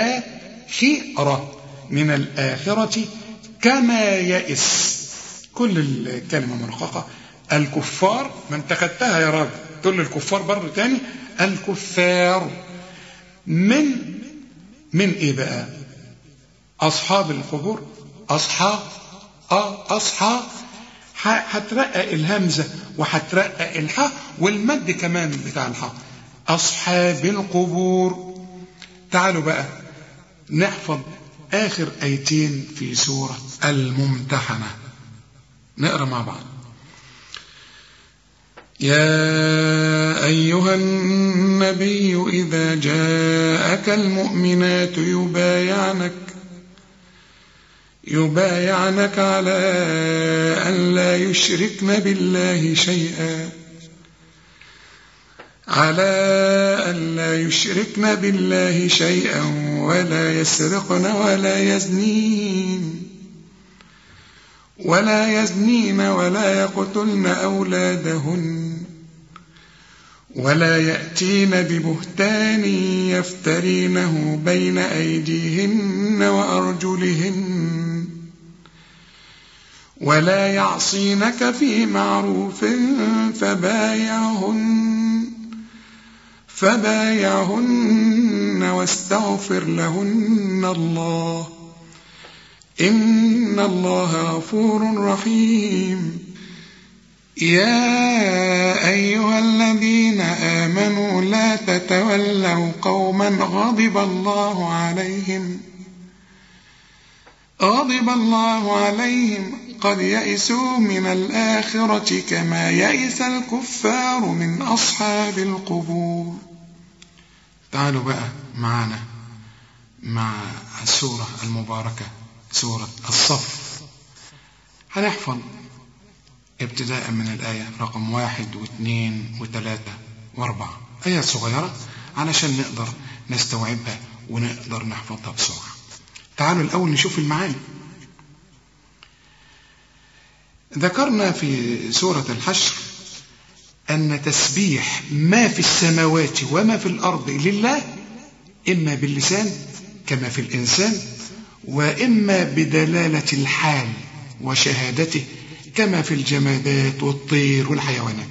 الآخرة من الآخرة كما يئس كل الكلمة مرققة الكفار ما انت خدتها يا راجل تقول لي الكفار برضه تاني الكفار من من ايه بقى اصحاب القبور اصحاب اه اصحاب هترقق الهمزه وهترقق الحاء والمد كمان بتاع الحاء اصحاب القبور تعالوا بقى نحفظ اخر ايتين في سوره الممتحنه نقرا مع بعض يا أيها النبي إذا جاءك المؤمنات يبايعنك يبايعنك على أن لا يشركن بالله شيئا على أن لا يشركن بالله شيئا ولا يسرقن ولا يزنين ولا يزنين ولا يقتلن أولادهن ولا يأتين ببهتان يفترينه بين أيديهن وأرجلهن ولا يعصينك في معروف فبايعهن فبايعهن واستغفر لهن الله إن الله غفور رحيم يا أيها الذين آمنوا لا تتولوا قوما غضب الله عليهم غضب الله عليهم قد يئسوا من الآخرة كما يئس الكفار من أصحاب القبور تعالوا بقى معنا مع السورة المباركة سورة الصف هنحفظ ابتداء من الآية رقم واحد واثنين وثلاثة وأربعة آيات صغيرة علشان نقدر نستوعبها ونقدر نحفظها بسرعة تعالوا الأول نشوف المعاني ذكرنا في سورة الحشر أن تسبيح ما في السماوات وما في الأرض لله إما باللسان كما في الإنسان وإما بدلالة الحال وشهادته كما في الجمادات والطير والحيوانات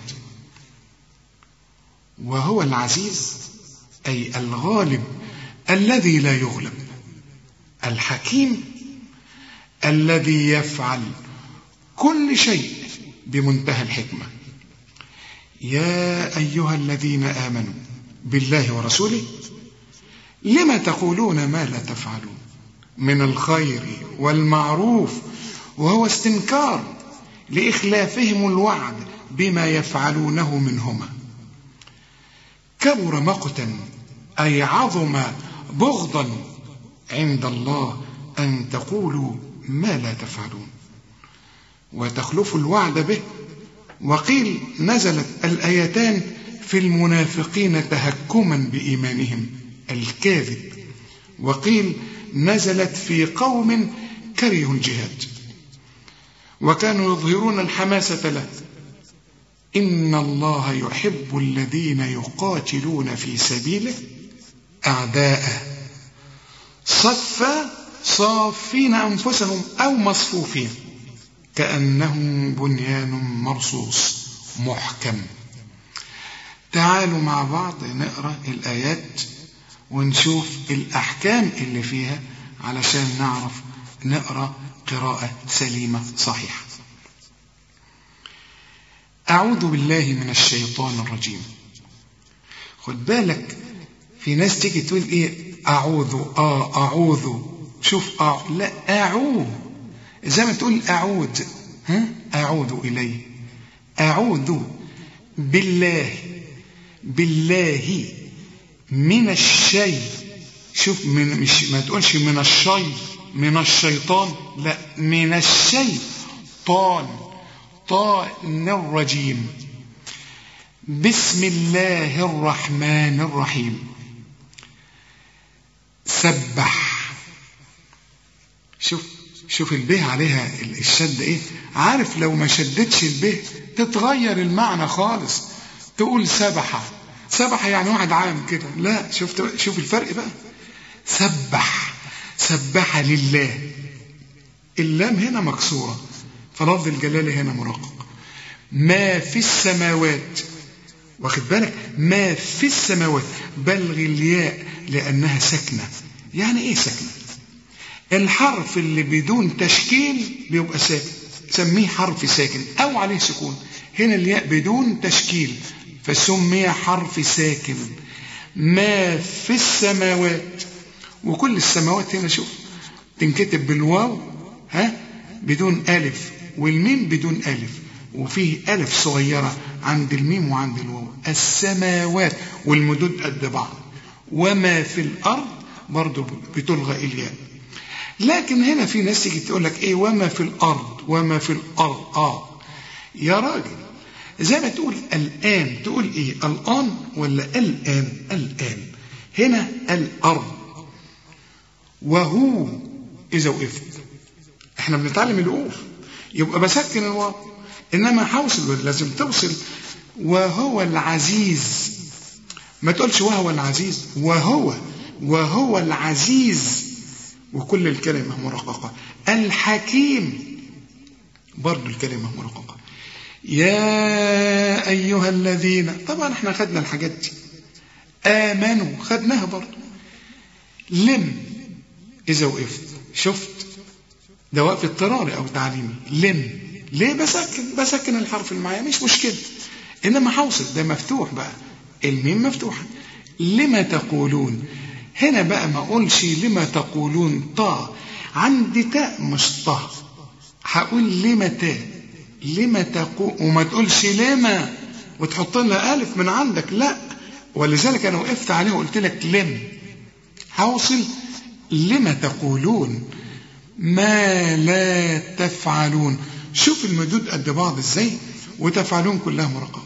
وهو العزيز أي الغالب الذي لا يغلب الحكيم الذي يفعل كل شيء بمنتهى الحكمة يا أيها الذين آمنوا بالله ورسوله لما تقولون ما لا تفعلون من الخير والمعروف وهو استنكار لإخلافهم الوعد بما يفعلونه منهما كبر مقتا أي عظم بغضا عند الله أن تقولوا ما لا تفعلون وتخلفوا الوعد به وقيل نزلت الآيتان في المنافقين تهكما بإيمانهم الكاذب وقيل نزلت في قوم كرهوا الجهاد وكانوا يظهرون الحماسة له إن الله يحب الذين يقاتلون في سبيله أعداءه صفا صافين أنفسهم أو مصفوفين كأنهم بنيان مرصوص محكم تعالوا مع بعض نقرأ الآيات ونشوف الأحكام اللي فيها علشان نعرف نقرأ قراءة سليمة صحيحة أعوذ بالله من الشيطان الرجيم خد بالك في ناس تيجي تقول إيه أعوذ آه أعوذ شوف آه لا أعوذ زي ما تقول أعود ها أعود إليه أعوذ بالله بالله من الشيء شوف من مش ما تقولش من الشيء من الشيطان لا من الشيء طان طان الرجيم بسم الله الرحمن الرحيم سبح شوف شوف البه عليها الشد ايه عارف لو ما شدتش البه تتغير المعنى خالص تقول سبح سبح يعني واحد عام كده لا شوف شوف الفرق بقى سبح سبح لله اللام هنا مكسورة فلفظ الجلالة هنا مرقق ما في السماوات واخد بالك ما في السماوات بلغ الياء لأنها ساكنة يعني ايه ساكنة الحرف اللي بدون تشكيل بيبقى ساكن سميه حرف ساكن او عليه سكون هنا الياء بدون تشكيل فسمي حرف ساكن ما في السماوات وكل السماوات هنا شوف تنكتب بالواو ها بدون ألف والميم بدون ألف وفيه ألف صغيرة عند الميم وعند الواو السماوات والمدود قد بعض وما في الأرض برضو بتلغى الياء لكن هنا في ناس تيجي تقول لك ايه وما في الارض وما في الارض اه يا راجل زي ما تقول الان تقول ايه الان ولا الان الان هنا الارض وهو اذا وقفت احنا بنتعلم الوقوف يبقى بسكن الواو انما حوصل لازم توصل وهو العزيز ما تقولش وهو العزيز وهو وهو العزيز وكل الكلمة مرققة الحكيم برضو الكلمة مرققة يا أيها الذين طبعا احنا خدنا الحاجات دي آمنوا خدناها برضو لم إذا وقفت شفت ده وقف اضطراري أو تعليمي لم ليه بسكن بسكن الحرف اللي معايا مش مشكلة إنما حوصل ده مفتوح بقى الميم مفتوحة لما تقولون هنا بقى ما اقولش لما تقولون طا عندي تاء مش طا هقول لما تاء لما تقول وما تقولش لما وتحط لها الف من عندك لا ولذلك انا وقفت عليه وقلت لك لم هوصل لما تقولون ما لا تفعلون شوف المدود قد بعض ازاي وتفعلون كلها مرقبه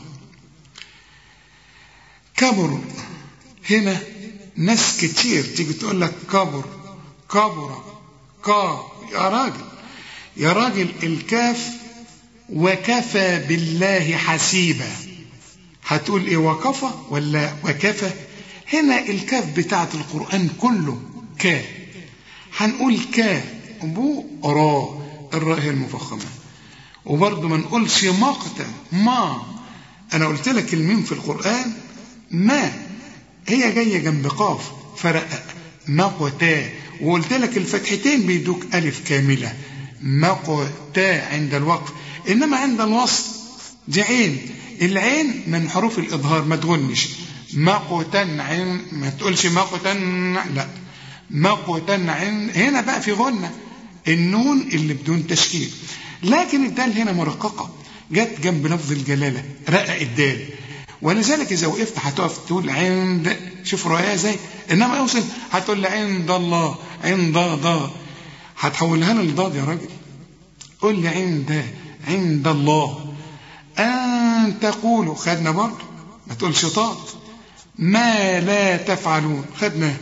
كبر هنا ناس كتير تيجي تقول لك كبر كبر كا يا راجل يا راجل الكاف وكفى بالله حسيبا هتقول ايه وكفى ولا وكفى هنا الكاف بتاعت القرآن كله كا هنقول كا بو را الراء هي المفخمة وبرضه ما نقولش مقتا ما انا قلت لك الميم في القرآن ما هي جاية جنب قاف فرقق مقتا وقلت لك الفتحتين بيدوك ألف كاملة مقتا عند الوقف إنما عند الوصل دي عين العين من حروف الإظهار ما تغنش مقتا عن ما تقولش مقتا لا مقتا عن هنا بقى في غنة النون اللي بدون تشكيل لكن الدال هنا مرققة جت جنب لفظ الجلالة رقق الدال ولذلك إذا وقفت هتقف تقول عند شوف رؤيا ازاي إنما يوصل هتقول لي عند الله عند ضاد هتحولها لي لضاد يا راجل قول لي عند عند الله أن تقولوا خدنا برضه ما تقولش ضاد ما لا تفعلون خدناه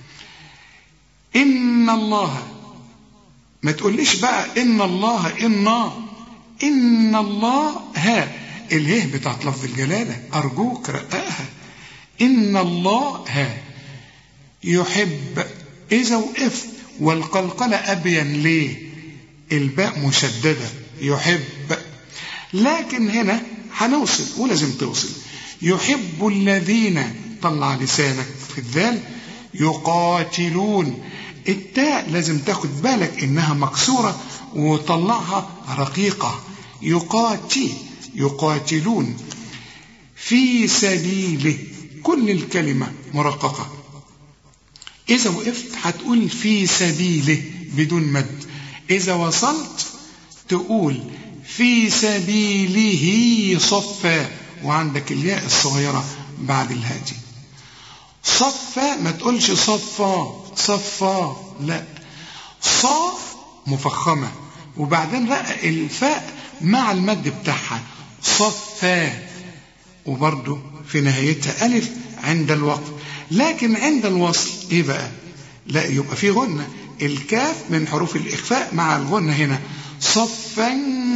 إن الله ما تقوليش بقى إن الله إنا إن الله ها الهه بتاعت لفظ الجلالة أرجوك رققها إن الله ها يحب إذا وقفت والقلقلة أبين ليه الباء مشددة يحب لكن هنا هنوصل ولازم توصل يحب الذين طلع لسانك في الذال يقاتلون التاء لازم تاخد بالك انها مكسورة وطلعها رقيقة يقاتي يقاتلون في سبيله كل الكلمة مرققة إذا وقفت هتقول في سبيله بدون مد إذا وصلت تقول في سبيله صفا وعندك الياء الصغيرة بعد الهادي صفا ما تقولش صفا صفا لا صا مفخمة وبعدين بقى الفاء مع المد بتاعها صفا وبرضه في نهايتها ألف عند الوقف لكن عند الوصل إيه بقى لا يبقى في غنة الكاف من حروف الإخفاء مع الغنة هنا صفا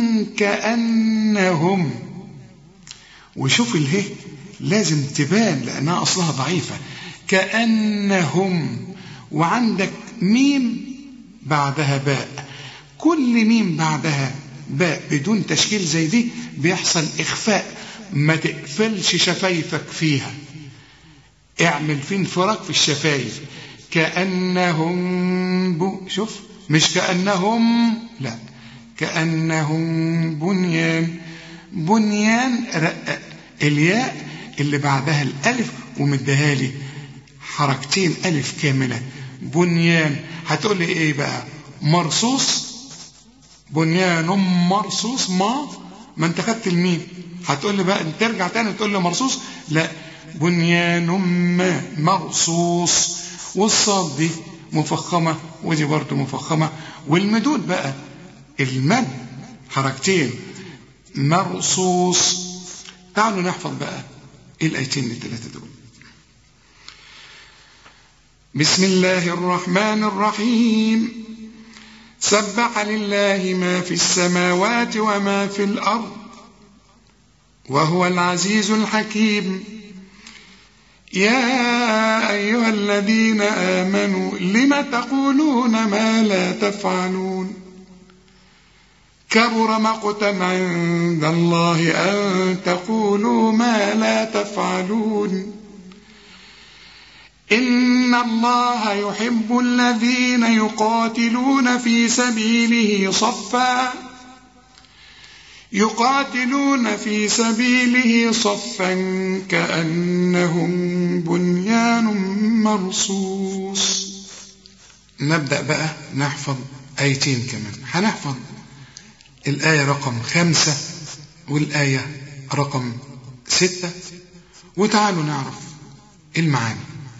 كأنهم وشوف اله لازم تبان لأنها أصلها ضعيفة كأنهم وعندك ميم بعدها باء كل ميم بعدها باء بدون تشكيل زي دي بيحصل إخفاء ما تقفلش شفايفك فيها اعمل في انفراج في الشفايف كأنهم بو شوف مش كأنهم لا كأنهم بنيان بنيان رقق الياء اللي بعدها الألف ومديها لي حركتين ألف كاملة بنيان هتقول لي إيه بقى مرصوص بنيان مرصوص ما ما انت خدت الميم هتقول لي بقى ترجع تاني تقول لي مرصوص لا بنيان ما مرصوص والصاد دي مفخمة ودي برضه مفخمة والمدود بقى المد حركتين مرصوص تعالوا نحفظ بقى الآيتين الثلاثة دول بسم الله الرحمن الرحيم سبح لله ما في السماوات وما في الأرض وهو العزيز الحكيم يا أيها الذين آمنوا لم تقولون ما لا تفعلون كبر مقتا عند الله أن تقولوا ما لا تفعلون إن الله يحب الذين يقاتلون في سبيله صفا يقاتلون في سبيله صفا كأنهم بنيان مرصوص نبدأ بقى نحفظ آيتين كمان هنحفظ الآية رقم خمسة والآية رقم ستة وتعالوا نعرف المعاني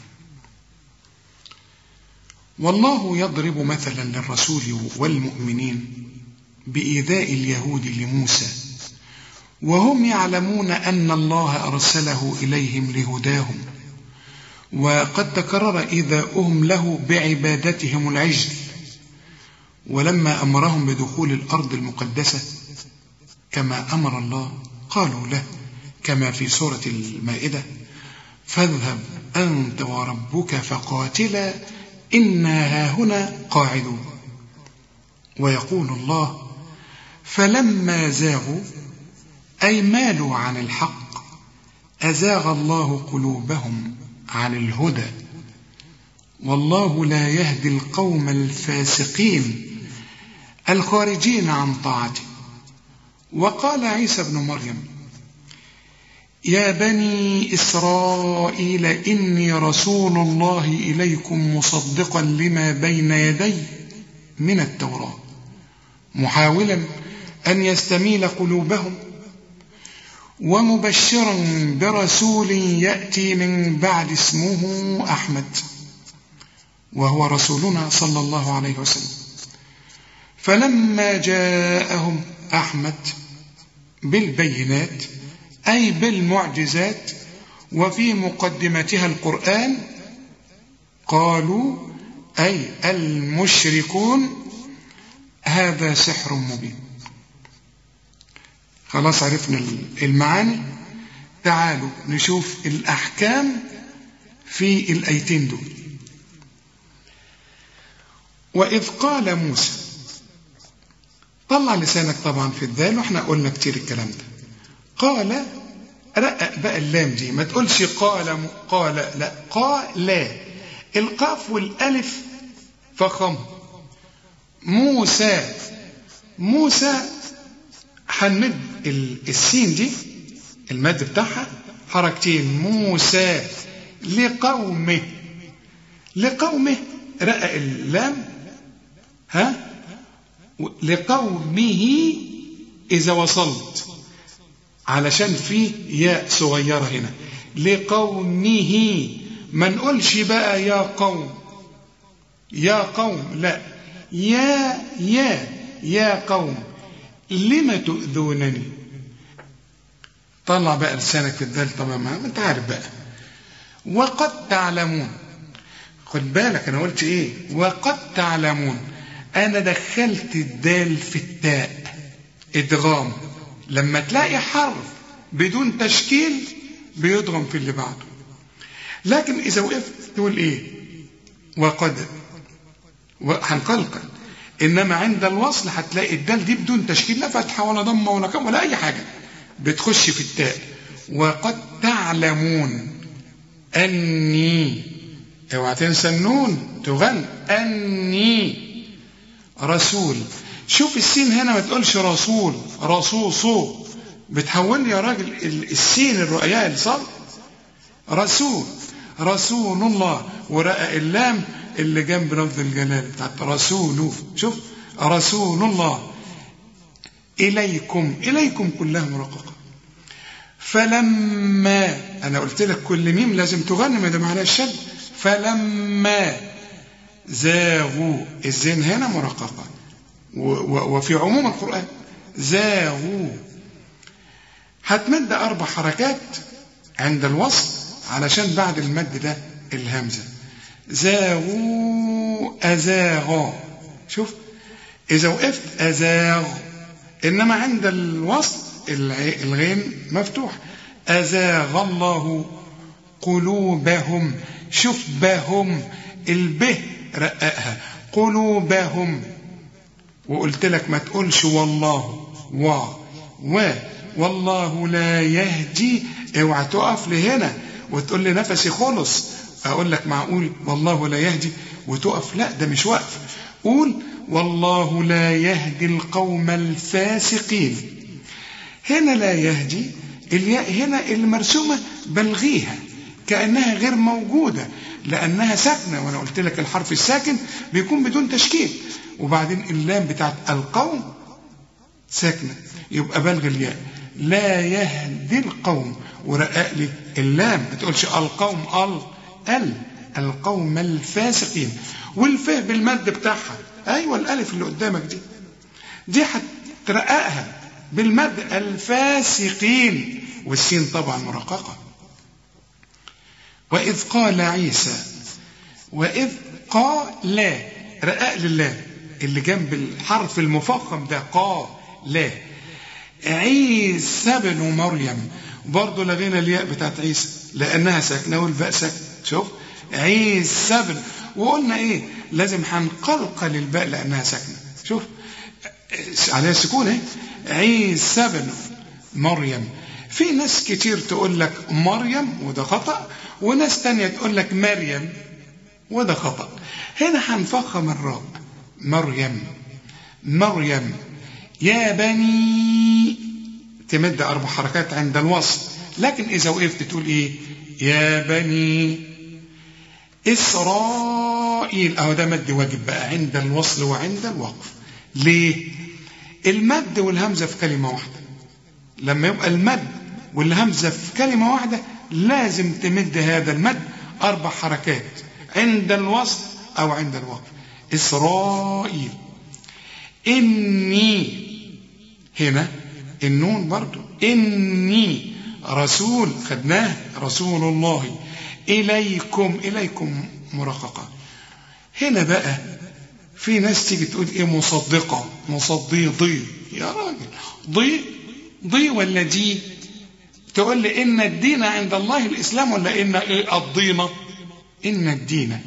والله يضرب مثلا للرسول والمؤمنين بإيذاء اليهود لموسى وهم يعلمون أن الله أرسله إليهم لهداهم وقد تكرر إيذاؤهم له بعبادتهم العجل ولما أمرهم بدخول الأرض المقدسة كما أمر الله قالوا له كما في سورة المائدة فاذهب أنت وربك فقاتلا إنا هاهنا قاعدون ويقول الله فلما زاغوا أي مالوا عن الحق أزاغ الله قلوبهم عن الهدى والله لا يهدي القوم الفاسقين الخارجين عن طاعته وقال عيسى ابن مريم يا بني إسرائيل إني رسول الله إليكم مصدقا لما بين يدي من التوراة محاولا أن يستميل قلوبهم ومبشرا برسول يأتي من بعد اسمه أحمد وهو رسولنا صلى الله عليه وسلم فلما جاءهم أحمد بالبينات أي بالمعجزات وفي مقدمتها القرآن قالوا أي المشركون هذا سحر مبين خلاص عرفنا المعاني تعالوا نشوف الأحكام في الأيتين دول وإذ قال موسى طلع لسانك طبعا في الذال واحنا قلنا كتير الكلام ده قال رقق بقى اللام دي ما تقولش قال م... قال لا قال القاف والالف فخم موسى موسى هنمد السين دي المد بتاعها حركتين موسى لقومه لقومه رقق اللام ها لقومه إذا وصلت علشان في ياء صغيرة هنا لقومه ما نقولش بقى يا قوم يا قوم لا يا يا يا قوم لم تؤذونني طلع بقى لسانك في الدال طبعا ما انت عارف بقى وقد تعلمون خد بالك انا قلت ايه وقد تعلمون انا دخلت الدال في التاء ادغام لما تلاقي حرف بدون تشكيل بيضغم في اللي بعده لكن اذا وقفت تقول ايه وقد هنقلقل انما عند الوصل هتلاقي الدال دي بدون تشكيل لا فتحه ولا ضمه ولا كم ولا اي حاجه بتخش في التاء وقد تعلمون اني اوعى تنسى النون تغن اني رسول شوف السين هنا ما تقولش رسول رسول صو بتحولني يا راجل السين الرؤياء الصاد رسول رسول الله ورقق اللام اللي جنب لفظ الجلال بتاعت رسول شوف رسول الله إليكم إليكم كلها مرققة فلما أنا قلت لك كل ميم لازم تغني ما ده معناه الشد فلما زاغوا الزين هنا مرققة وفي عموم القرآن زاغوا هتمد أربع حركات عند الوصل علشان بعد المد ده الهمزة زاغوا أزاغا شوف إذا وقفت أزاغ إنما عند الوصل الغين مفتوح أزاغ الله قلوبهم شوف بهم البه رققها قلوبهم وقلت لك ما تقولش والله و و والله لا يهدي اوعى تقف لهنا وتقول لي نفسي خلص اقول لك معقول والله لا يهدي وتقف لا ده مش وقف قول والله لا يهدي القوم الفاسقين هنا لا يهدي الياء هنا المرسومة بلغيها كأنها غير موجودة لأنها ساكنة وأنا قلت لك الحرف الساكن بيكون بدون تشكيل وبعدين اللام بتاعت القوم ساكنة يبقى بلغ الياء لا يهدي القوم ورقق لي اللام ما تقولش القوم ال ال القوم الفاسقين والفه بالمد بتاعها ايوه الالف اللي قدامك دي دي هترققها بالمد الفاسقين والسين طبعا مرققه واذ قال عيسى واذ قال رقق لله اللي جنب الحرف المفخم ده قا لا عيسى بن مريم برضه لغينا الياء بتاعت عيسى لانها ساكنه والباء ساكنه شوف عيسى بن وقلنا ايه لازم هنقلقل الباء لانها ساكنه شوف عليها سكون ايه عيسى بن مريم في ناس كتير تقول لك مريم وده خطأ وناس تانية تقول لك مريم وده خطأ هنا هنفخم الراء مريم مريم يا بني تمد أربع حركات عند الوصل لكن إذا وقفت تقول إيه يا بني إسرائيل أهو ده مد واجب بقى عند الوصل وعند الوقف ليه المد والهمزة في كلمة واحدة لما يبقى المد والهمزة في كلمة واحدة لازم تمد هذا المد أربع حركات عند الوصل أو عند الوقف إسرائيل إني هنا النون برضو إني رسول خدناه رسول الله إليكم إليكم مرققة هنا بقى في ناس تيجي تقول إيه مصدقة مصدي ضي يا راجل ضي ضي ولا دي تقول لي إن الدين عند الله الإسلام ولا إن إيه الضينة إن الدين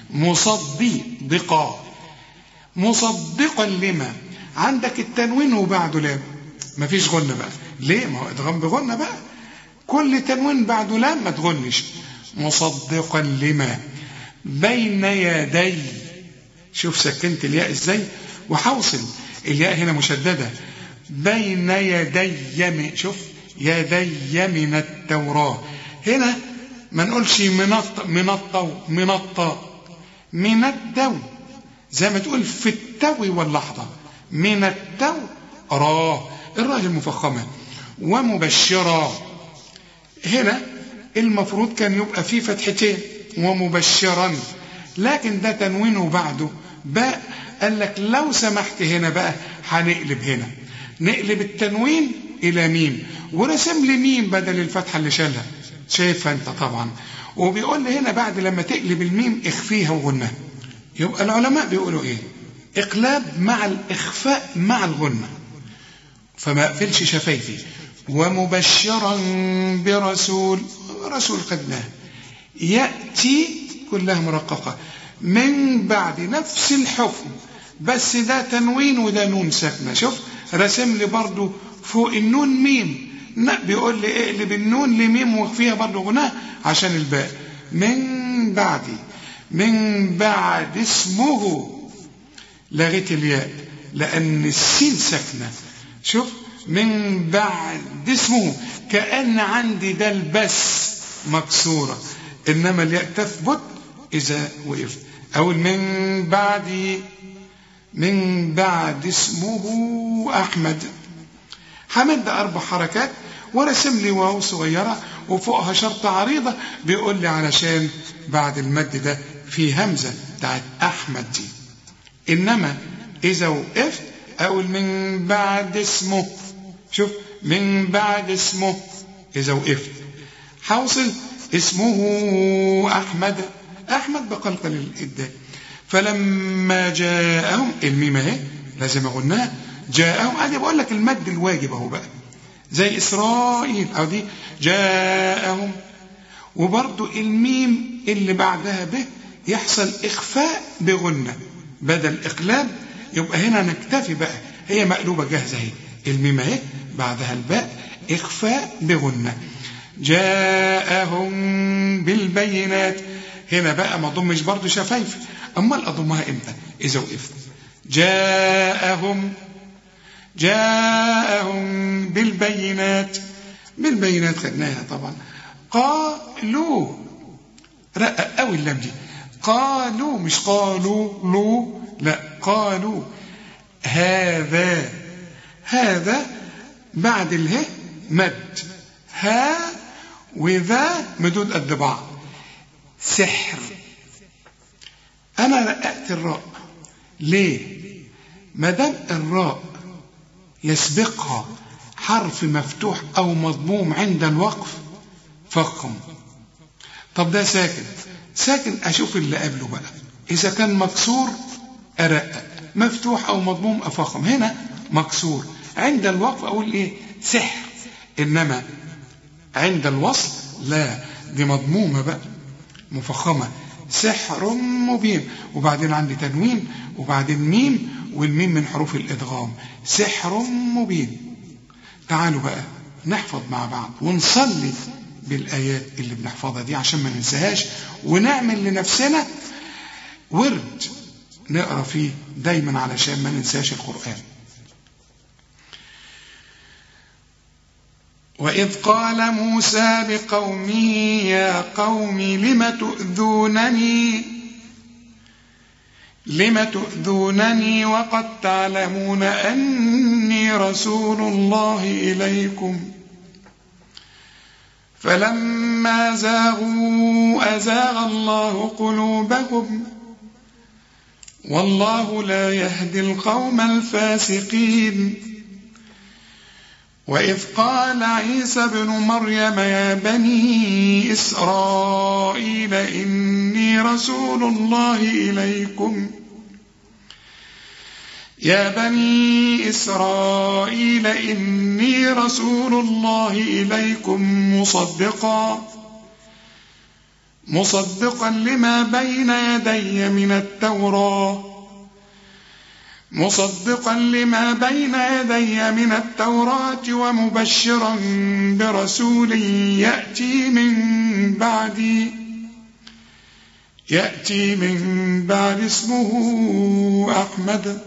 مصدقا مصدقا لما عندك التنوين وبعده لام مفيش غنة بقى ليه ما هو ادغام بغنة بقى كل تنوين بعده لام ما تغنش مصدقا لما بين يدي شوف سكنت الياء ازاي وحوصل الياء هنا مشددة بين يدي شوف يدي من التوراة هنا ما نقولش من الط من الطو من الطاء من التو زي ما تقول في التو واللحظة من التو راه الراء المفخمة ومبشرا هنا المفروض كان يبقى فيه فتحتين ومبشرا لكن ده تنوينه بعده باء قال لك لو سمحت هنا بقى هنقلب هنا نقلب التنوين إلى ميم ورسم لي ميم بدل الفتحة اللي شالها شايفها أنت طبعا وبيقول لي هنا بعد لما تقلب الميم اخفيها وغنها يبقى العلماء بيقولوا ايه اقلاب مع الاخفاء مع الغنة فما اقفلش شفايفي ومبشرا برسول رسول خدناه يأتي كلها مرققة من بعد نفس الحكم بس ده تنوين وده نون ساكنة شوف رسم لي برضو فوق النون ميم لا بيقول لي اقلب النون لميم واخفيها برضو غناه عشان الباء من بعد من بعد اسمه لغيت الياء لأن السين ساكنة شوف من بعد اسمه كأن عندي ده البس مكسورة إنما الياء تثبت إذا وقفت أو من بعد من بعد اسمه أحمد حمد أربع حركات ورسم لي واو صغيرة وفوقها شرطة عريضة بيقول لي علشان بعد المد ده في همزة بتاعت أحمد دي إنما إذا وقفت أقول من بعد اسمه شوف من بعد اسمه إذا وقفت حوصل اسمه أحمد أحمد بقلقل الإداء فلما جاءهم الميم اهي لازم أقولناها جاءهم أنا بقول لك المد الواجب أهو بقى زي إسرائيل أو دي جاءهم وبرضو الميم اللي بعدها به يحصل إخفاء بغنة بدل إقلاب يبقى هنا نكتفي بقى هي مقلوبة جاهزة اهي الميم اهي بعدها الباء إخفاء بغنة جاءهم بالبينات هنا بقى ما ضمش برضو شفايف أمال أضمها إمتى إذا وقفت جاءهم جاءهم بالبينات بالبينات خدناها طبعا قالوا رقق قوي اللام دي قالوا مش قالوا لو لا قالوا هذا هذا بعد اله مد ها وذا مدود قد بعض سحر انا رققت الراء ليه ما دام الراء يسبقها حرف مفتوح او مضموم عند الوقف فخم طب ده ساكن ساكن اشوف اللي قبله بقى اذا كان مكسور ارقق مفتوح او مضموم افخم هنا مكسور عند الوقف اقول ايه سحر انما عند الوصل لا دي مضمومه بقى مفخمه سحر مبين وبعدين عندي تنوين وبعدين ميم والميم من حروف الادغام سحر مبين تعالوا بقى نحفظ مع بعض ونصلي بالآيات اللي بنحفظها دي عشان ما ننساهاش ونعمل لنفسنا ورد نقرا فيه دايما علشان ما ننساش القرآن وإذ قال موسى لقومه يا قوم لم تؤذونني لم تؤذونني وقد تعلمون أني رسول الله إليكم فلما زاغوا أزاغ الله قلوبهم والله لا يهدي القوم الفاسقين وإذ قال عيسى ابن مريم يا بني إسرائيل إني رسول الله إليكم يا بني إسرائيل إني رسول الله إليكم مصدقا مصدقا لما بين يدي من التوراة مصدقا لما بين يدي من التوراة ومبشرا برسول يأتي من بعدي يأتي من بعد اسمه أحمد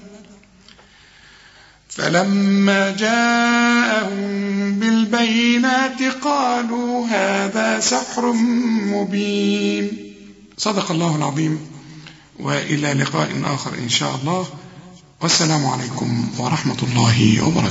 فلما جاءهم بالبينات قالوا هذا سحر مبين صدق الله العظيم والى لقاء اخر ان شاء الله والسلام عليكم ورحمه الله وبركاته